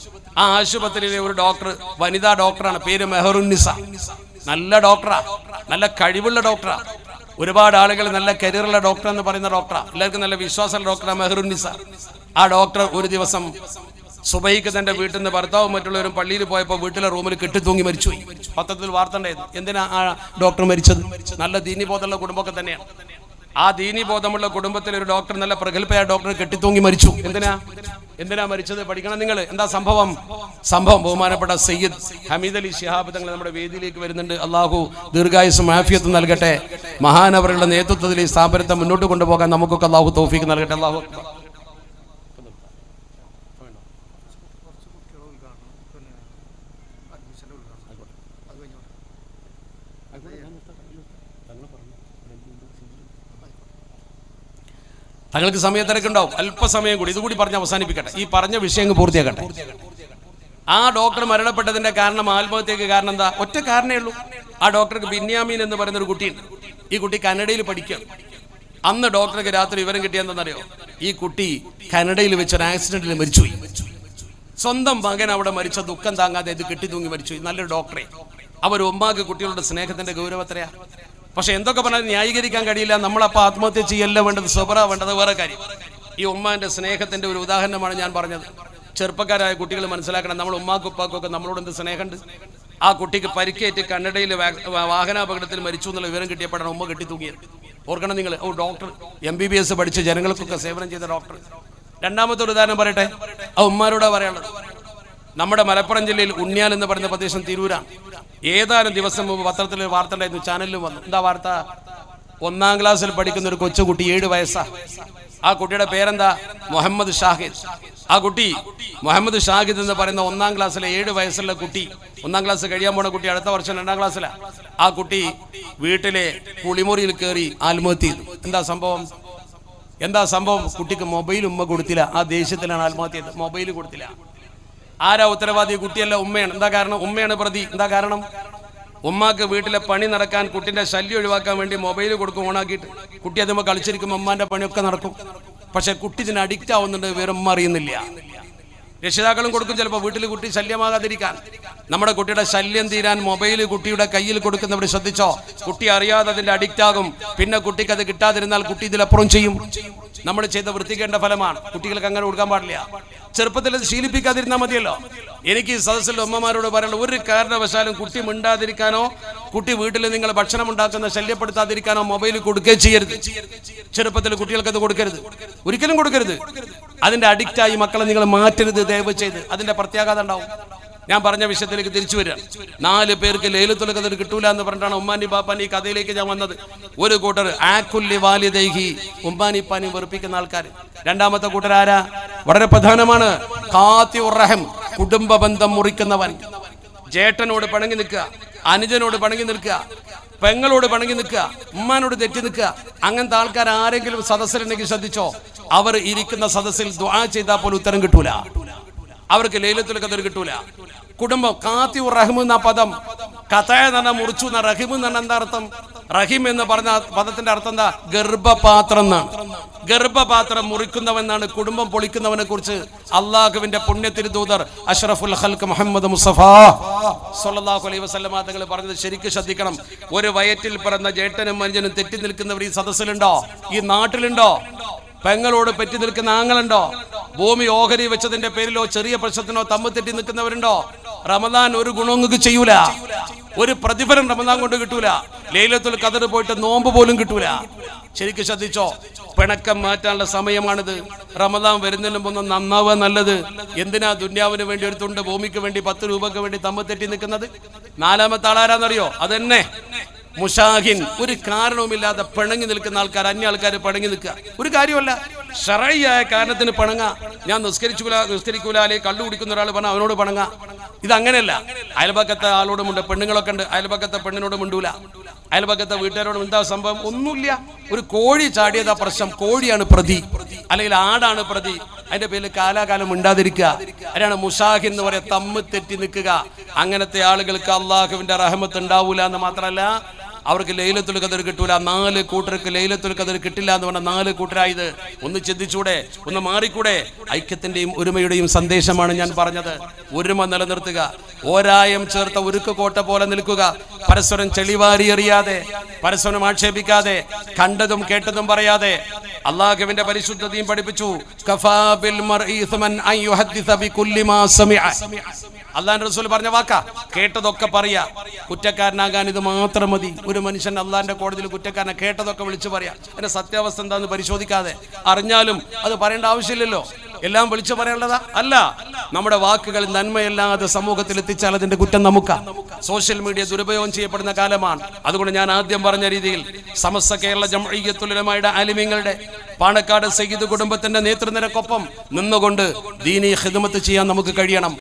ആ ആശുപത്രിയിലെ ഒരു ഡോക്ടർ വനിതാ ഡോക്ടറാണ് പേര് മെഹറുന്നിസ നല്ല ഡോക്ടറാ നല്ല കഴിവുള്ള ഡോക്ടറാ ഒരുപാട് ആളുകൾ നല്ല കരിയറുള്ള ഡോക്ടർ എന്ന് പറയുന്ന ഡോക്ടറാ എല്ലാവർക്കും നല്ല വിശ്വാസമുള്ള ഡോക്ടറാ മെഹറുന്നിസ ആ ഡോക്ടർ ഒരു ദിവസം സുബൈക്ക് തന്റെ വീട്ടിൽ നിന്ന് ഭർത്താവും മറ്റുള്ളവരും പള്ളിയിൽ പോയപ്പോൾ വീട്ടിലെ റൂമിൽ കെട്ടിത്തൂങ്ങി മരിച്ചുപോയി പത്രത്തിൽ വാർത്ത ഉണ്ടായിരുന്നു എന്തിനാ ആ ഡോക്ടർ മരിച്ചത് നല്ല ദീനിബോധമുള്ള കുടുംബമൊക്കെ തന്നെയാണ് ആ ദീനിബോധമുള്ള കുടുംബത്തിലെ ഒരു ഡോക്ടർ നല്ല പ്രഗത്ഭയായ ഡോക്ടർ കെട്ടിത്തൂങ്ങി മരിച്ചു എന്തിനാ എന്തിനാ മരിച്ചത് പഠിക്കണം നിങ്ങൾ എന്താ സംഭവം സംഭവം ബഹുമാനപ്പെട്ട സയ്യിദ് ഹമീദ് അലി ശിഹാബ് തങ്ങൾ നമ്മുടെ വേദിയിലേക്ക് വരുന്നുണ്ട് അള്ളാഹു ദീർഘായുസും ആഫിയത്തും നൽകട്ടെ മഹാനവരുടെ നേതൃത്വത്തിൽ ഈ സ്ഥാപനത്തെ മുന്നോട്ട് കൊണ്ടുപോകാൻ നമുക്കൊക്കെ അള്ളാഹു തോഫീക്ക് നൽകട്ടെ അള്ളാഹു അക്ബർ. തങ്ങൾക്ക് സമയത്തിരക്കുണ്ടാവും അല്പസമയം കൂടി ഇതുകൂടി പറഞ്ഞ് അവസാനിപ്പിക്കട്ടെ ഈ പറഞ്ഞ വിഷയം അങ്ങ് പൂർത്തിയാക്കട്ടെ ആ ഡോക്ടർ മരണപ്പെട്ടതിന്റെ കാരണം ആത്മഹത്യക്ക് കാരണം എന്താ ഒറ്റ കാരണമേ ഉള്ളൂ ആ ഡോക്ടർക്ക് ബിന്യാമീൻ എന്ന് പറയുന്ന ഒരു കുട്ടിയുണ്ട് ഈ കുട്ടി കന്നഡയിൽ പഠിക്കുകയാണ് അന്ന് ഡോക്ടർക്ക് രാത്രി വിവരം കിട്ടിയെന്തെന്നറിയോ ഈ കുട്ടി കനഡയിൽ വെച്ച് ഒരു ആക്സിഡന്റിൽ മരിച്ചുപോയി സ്വന്തം മകൻ അവിടെ മരിച്ച ദുഃഖം താങ്ങാതെ ഇത് കെട്ടി തൂങ്ങി മരിച്ചു നല്ലൊരു ഡോക്ടറെ അവർ ഉമ്മാക്ക് കുട്ടികളുടെ സ്നേഹത്തിന്റെ ഗൗരവത്രയാ പക്ഷെ എന്തൊക്കെ പറഞ്ഞാൽ ന്യായീകരിക്കാൻ കഴിയില്ല നമ്മളപ്പോൾ ആത്മഹത്യ ചെയ്യല്ല വേണ്ടത് സ്വബറ വേണ്ടത് വേറെ കാര്യം ഈ ഉമ്മാന്റെ സ്നേഹത്തിന്റെ ഒരു ഉദാഹരണമാണ് ഞാൻ പറഞ്ഞത് ചെറുപ്പക്കാരായ കുട്ടികൾ മനസ്സിലാക്കണം നമ്മൾ ഉമ്മാക്കും ഉപ്പാക്കും ഒക്കെ നമ്മളോട് എന്ത് സ്നേഹമുണ്ട് ആ കുട്ടിക്ക് പരിക്കേറ്റ് കന്നഡയിൽ വാഹനാപകടത്തിൽ മരിച്ചു എന്നുള്ള വിവരം കിട്ടിയപ്പോഴാണ് ഉമ്മ കെട്ടി തൂങ്ങിയത് ഓർക്കണം നിങ്ങൾ ഓ doctor M B B S പഠിച്ച് ജനങ്ങൾക്കൊക്കെ സേവനം ചെയ്ത ഡോക്ടർ രണ്ടാമത്തെ ഒരു ഉദാഹരണം പറയട്ടെ ആ ഉമ്മാരോടാ പറയാനുള്ളത് നമ്മുടെ മലപ്പുറം ജില്ലയിൽ ഉണ്ണിയാൽ എന്ന് പറയുന്ന പ്രദേശം തിരൂരാണ് ഏതാനും ദിവസം മുമ്പ് പത്രത്തിൽ ഒരു വാർത്ത ഉണ്ടായിരുന്നു ചാനലിലും വന്നു എന്താ വാർത്ത ഒന്നാം ക്ലാസ്സിൽ പഠിക്കുന്ന ഒരു കൊച്ചുകുട്ടി ഏഴ് വയസ്സാ ആ കുട്ടിയുടെ പേരെന്താ മുഹമ്മദ് ഷാഹിദ് ആ കുട്ടി മുഹമ്മദ് ഷാഹിദ് എന്ന് പറയുന്ന ഒന്നാം ക്ലാസ്സിലെ ഏഴ് വയസ്സുള്ള കുട്ടി ഒന്നാം ക്ലാസ് കഴിയാൻ പോണ കുട്ടി അടുത്ത വർഷം രണ്ടാം ക്ലാസ്സിലാ ആ കുട്ടി വീട്ടിലെ കുളിമുറിയിൽ കയറി ആത്മഹത്യ ചെയ്തു എന്താ സംഭവം എന്താ സംഭവം കുട്ടിക്ക് മൊബൈൽ ഉമ്മ കൊടുത്തില്ല ആ ദേഷ്യത്തിലാണ് ആത്മഹത്യ ചെയ്തത് മൊബൈൽ കൊടുത്തില്ല ആരാ ഉത്തരവാദി കുട്ടിയല്ല ഉമ്മയാണ് എന്താ കാരണം ഉമ്മയാണ് പ്രതി എന്താ കാരണം ഉമ്മാക്ക് വീട്ടിലെ പണി നടക്കാൻ കുട്ടിന്റെ ശല്യം ഒഴിവാക്കാൻ വേണ്ടി മൊബൈൽ കൊടുക്കും ഓണാക്കിയിട്ട് കുട്ടി അതുമ്പോൾ കളിച്ചിരിക്കും ഉമ്മാന്റെ പണിയൊക്കെ നടക്കും പക്ഷെ കുട്ടി ഇതിന് അഡിക്റ്റ് ആവുന്നുണ്ട് വേറെ ഉമ്മ അറിയുന്നില്ല രക്ഷിതാക്കളും കൊടുക്കും ചിലപ്പോൾ വീട്ടിൽ കുട്ടി ശല്യമാകാതിരിക്കാൻ നമ്മുടെ കുട്ടിയുടെ ശല്യം തീരാൻ മൊബൈൽ കുട്ടിയുടെ കയ്യിൽ കൊടുക്കുന്നവർ ശ്രദ്ധിച്ചോ കുട്ടി അറിയാതെ അതിന്റെ അഡിക്റ്റ് ആകും പിന്നെ കുട്ടിക്ക് അത് കിട്ടാതിരുന്നാൽ കുട്ടി ഇതിലപ്പുറം ചെയ്യും നമ്മൾ ചെയ്ത വൃത്തിക്കേണ്ട ഫലമാണ് കുട്ടികൾക്ക് അങ്ങനെ കൊടുക്കാൻ പാടില്ല ചെറുപ്പത്തിൽ അത് ശീലിപ്പിക്കാതിരുന്നാൽ മതിയല്ലോ എനിക്ക് ഈ സദസ്സിൽ ഉമ്മമാരോട് പറയാനുള്ള ഒരു കാരണവശാലും കുട്ടി മിണ്ടാതിരിക്കാനോ കുട്ടി വീട്ടിൽ നിങ്ങൾ ഭക്ഷണം ഉണ്ടാക്കുന്ന ശല്യപ്പെടുത്താതിരിക്കാനോ മൊബൈൽ കൊടുക്കുകയും ചെയ്യരുത് ചെറുപ്പത്തിൽ കുട്ടികൾക്ക് അത് കൊടുക്കരുത് ഒരിക്കലും കൊടുക്കരുത് അതിന്റെ അഡിക്റ്റായി മക്കളെ നിങ്ങൾ മാറ്റരുത് ദയവ് ചെയ്ത് അതിന്റെ പ്രത്യാഘാതം ഉണ്ടാവും ഞാൻ പറഞ്ഞ വിഷയത്തിലേക്ക് തിരിച്ചു വരിക നാല് പേർക്ക് ലേലത്തുൽ കതിർ കിട്ടൂല എന്ന് പറഞ്ഞിട്ടാണ് ഉമ്മാനി ബാപ്പാനി ഈ കഥയിലേക്ക് ഞാൻ വന്നത് ഒരു കൂട്ടർ ആക്കുല്ലി വാലിദേഹി ഉമ്മാനി പാനി വെറുപ്പിക്കുന്ന ആൾക്കാർ രണ്ടാമത്തെ കൂട്ടർ ആരാ വളരെ പ്രധാനമാണ് കാത്തി ഉറഹം കുടുംബ ബന്ധം മുറിക്കുന്നവൻ ജേട്ടനോട് പണങ്ങി നിൽക്കുക അനുജനോട് പണങ്ങി നിൽക്കുക പെങ്ങളോട് പണങ്ങി നിൽക്കുക ഉമ്മാനോട് തെറ്റി നിൽക്കുക അങ്ങനത്തെ ആൾക്കാർ ആരെങ്കിലും സദസ്സിലുണ്ടെങ്കിൽ ശ്രദ്ധിച്ചോ അവർ ഇരിക്കുന്ന സദസ്സിൽ ദ്വാ ചെയ്താൽ പോലും ഉത്തരം കിട്ടൂല അവർക്ക് ലൈലത്തുൽ ഖദർ കിട്ടൂല കുടുംബം കാത്തി റഹിം എന്ന പദം കഥയ തന്നെ മുറിച്ചു എന്ന റഹിം എന്ന് പറഞ്ഞ എന്താ അർത്ഥം റഹിം എന്ന് പറഞ്ഞ പദത്തിന്റെ അർത്ഥം എന്താ ഗർഭപാത്രം എന്നാണ് ഗർഭപാത്രം മുറിക്കുന്നവനാണ് കുടുംബം പൊളിക്കുന്നവനെ കുറിച്ച് അള്ളാഹുവിന്റെ പുണ്യത്തിരി ദൂതർ അഷ്റഫുൽ ഹൽക്ക് മുഹമ്മദ് മുസഫ സല്ലല്ലാഹു അലൈഹി വസല്ലമ തങ്ങൾ പറഞ്ഞത് ശരിക്കും ശ്രദ്ധിക്കണം ഒരു വയറ്റിൽ പിറന്ന ജേട്ടനും മനുജനും തെറ്റി നിൽക്കുന്നവർ ഈ സദസ്സിലുണ്ടോ ഈ നാട്ടിലുണ്ടോ പെങ്ങളോട് പറ്റി നിൽക്കുന്ന ആങ്ങളുണ്ടോ ഭൂമി ഓഹരി വെച്ചതിന്റെ പേരിലോ ചെറിയ പ്രശ്നത്തിനോ തമ്മിൽ തെറ്റി നിൽക്കുന്നവരുണ്ടോ റമദാൻ ഒരു ഗുണം നിങ്ങൾക്ക് ചെയ്യൂല ഒരു പ്രതിഫലം റമദാൻ കൊണ്ട് കിട്ടൂല ലൈലത്തുൽ കദർ പോയിട്ട് നോമ്പ് പോലും കിട്ടൂല ശരിക്കും ശ്രദ്ധിച്ചോ പിണക്കം മാറ്റാനുള്ള സമയമാണിത് റമദാൻ വരുന്നതിന് മുമ്പ് ഒന്ന് നന്നാവുക നല്ലത് എന്തിനാ ദുന്യാവിന് വേണ്ടി ഒരു തുണ്ട് ഭൂമിക്ക് വേണ്ടി പത്ത് രൂപക്ക് വേണ്ടി തമ്മിൽ തെറ്റി നിൽക്കുന്നത് നാലാമത്തെ ആളാരാന്നറിയോ അതെന്നെ മുഷാഹിൻ ഒരു കാരണവുമില്ലാതെ പിണങ്ങി നിൽക്കുന്ന ആൾക്കാർ അന്യ ആൾക്കാർ പിണങ്ങി നിൽക്കുക ഒരു കാര്യമല്ല ഷറയ്യായ കാരണത്തിന് പിണങ്ങ ഞാൻ നിസ്കരിക്കൂല നിസ്കരിക്കൂല അല്ലെങ്കിൽ കള്ളു കുടിക്കുന്ന ഒരാൾ പറഞ്ഞാൽ അവനോട് പിണങ്ങ ഇത് അങ്ങനെയല്ല അയൽപക്കത്തെ ആളോടും ഉണ്ട് പെണ്ണുങ്ങളൊക്കെ ഉണ്ട് അയൽപക്കത്തെ പെണ്ണിനോട് മിണ്ടൂല അയൽപക്കത്തെ വീട്ടുകാരോട് എന്താ സംഭവം ഒന്നുമില്ല ഒരു കോഴി ചാടിയതാ പ്രശ്നം കോഴിയാണ് പ്രതി അല്ലെങ്കിൽ ആടാണ് പ്രതി അതിന്റെ പേരിൽ കാലാകാലം മിണ്ടാതിരിക്കുക അതിനാണ് മുഷാഹി എന്ന് പറയാ തമ്മ് തെറ്റി നിൽക്കുക അങ്ങനത്തെ ആളുകൾക്ക് അള്ളാഹുവിന്റെ റഹമത്ത് ഉണ്ടാവൂല എന്ന് മാത്രമല്ല അവർക്ക് ലൈലത്തുൽ കതിർ കിട്ടൂല നാല് കൂട്ടർക്ക് ലൈലത്തുൽ കതിർ കിട്ടില്ല എന്ന് പറഞ്ഞ നാല് കൂട്ടരായത് ഒന്ന് ചിന്തിച്ചൂടെ ഒന്ന് മാറിക്കൂടെ ഐക്യത്തിന്റെയും ഒരുമയുടെയും സന്ദേശമാണ് ഞാൻ പറഞ്ഞത് ഒരുമ നിലനിർത്തുക ഓരായം ചേർത്ത ഉരുക്ക് കോട്ട പോലെ നിൽക്കുക പരസ്പരം ചെളിവാരി എറിയാതെ പരസ്പരം ആക്ഷേപിക്കാതെ കണ്ടതും കേട്ടതും പറയാതെ അള്ളാഹുവിന്റെ പരിശുദ്ധതയും പഠിപ്പിച്ചു കഫാ ബിൽ മർഇ ഇസ്മൻ അൻ യുഹദ്ദിസ ബികുല്ലി മാ സമിഅ അള്ളാൻ റസൂൽ പറഞ്ഞ വാക്കാ കേട്ടതൊക്കെ പറയാ കുറ്റക്കാരനാകാൻ ഇത് മാത്രം മതി ഒരു മനുഷ്യൻ അള്ളാന്റെ കോടതിയിൽ കുറ്റക്കാരനെ കേട്ടതൊക്കെ വിളിച്ചു പറയാ അതിന്റെ സത്യാവസ്ഥ എന്താന്ന് പരിശോധിക്കാതെ അറിഞ്ഞാലും അത് പറയേണ്ട ആവശ്യമില്ലല്ലോ എല്ലാം വിളിച്ചു പറയേണ്ടതാ അല്ല നമ്മുടെ വാക്കുകൾ നന്മയല്ലാതെ സമൂഹത്തിൽ എത്തിച്ചാൽ അതിന്റെ കുറ്റം നമുക്കാ സോഷ്യൽ മീഡിയ ദുരുപയോഗം ചെയ്യപ്പെടുന്ന കാലമാണ് അതുകൊണ്ട് ഞാൻ ആദ്യം പറഞ്ഞ രീതിയിൽ സമസ്ത കേരള ജംഇയ്യത്തുലമയുടെ ആലിമ്യങ്ങളുടെ പാണക്കാട് സയ്യിദ് കുടുംബത്തിന്റെ നേതൃനിരക്കൊപ്പം നിന്നുകൊണ്ട് ദീനീ ഹിദ്മത്ത് ചെയ്യാൻ നമുക്ക് കഴിയണം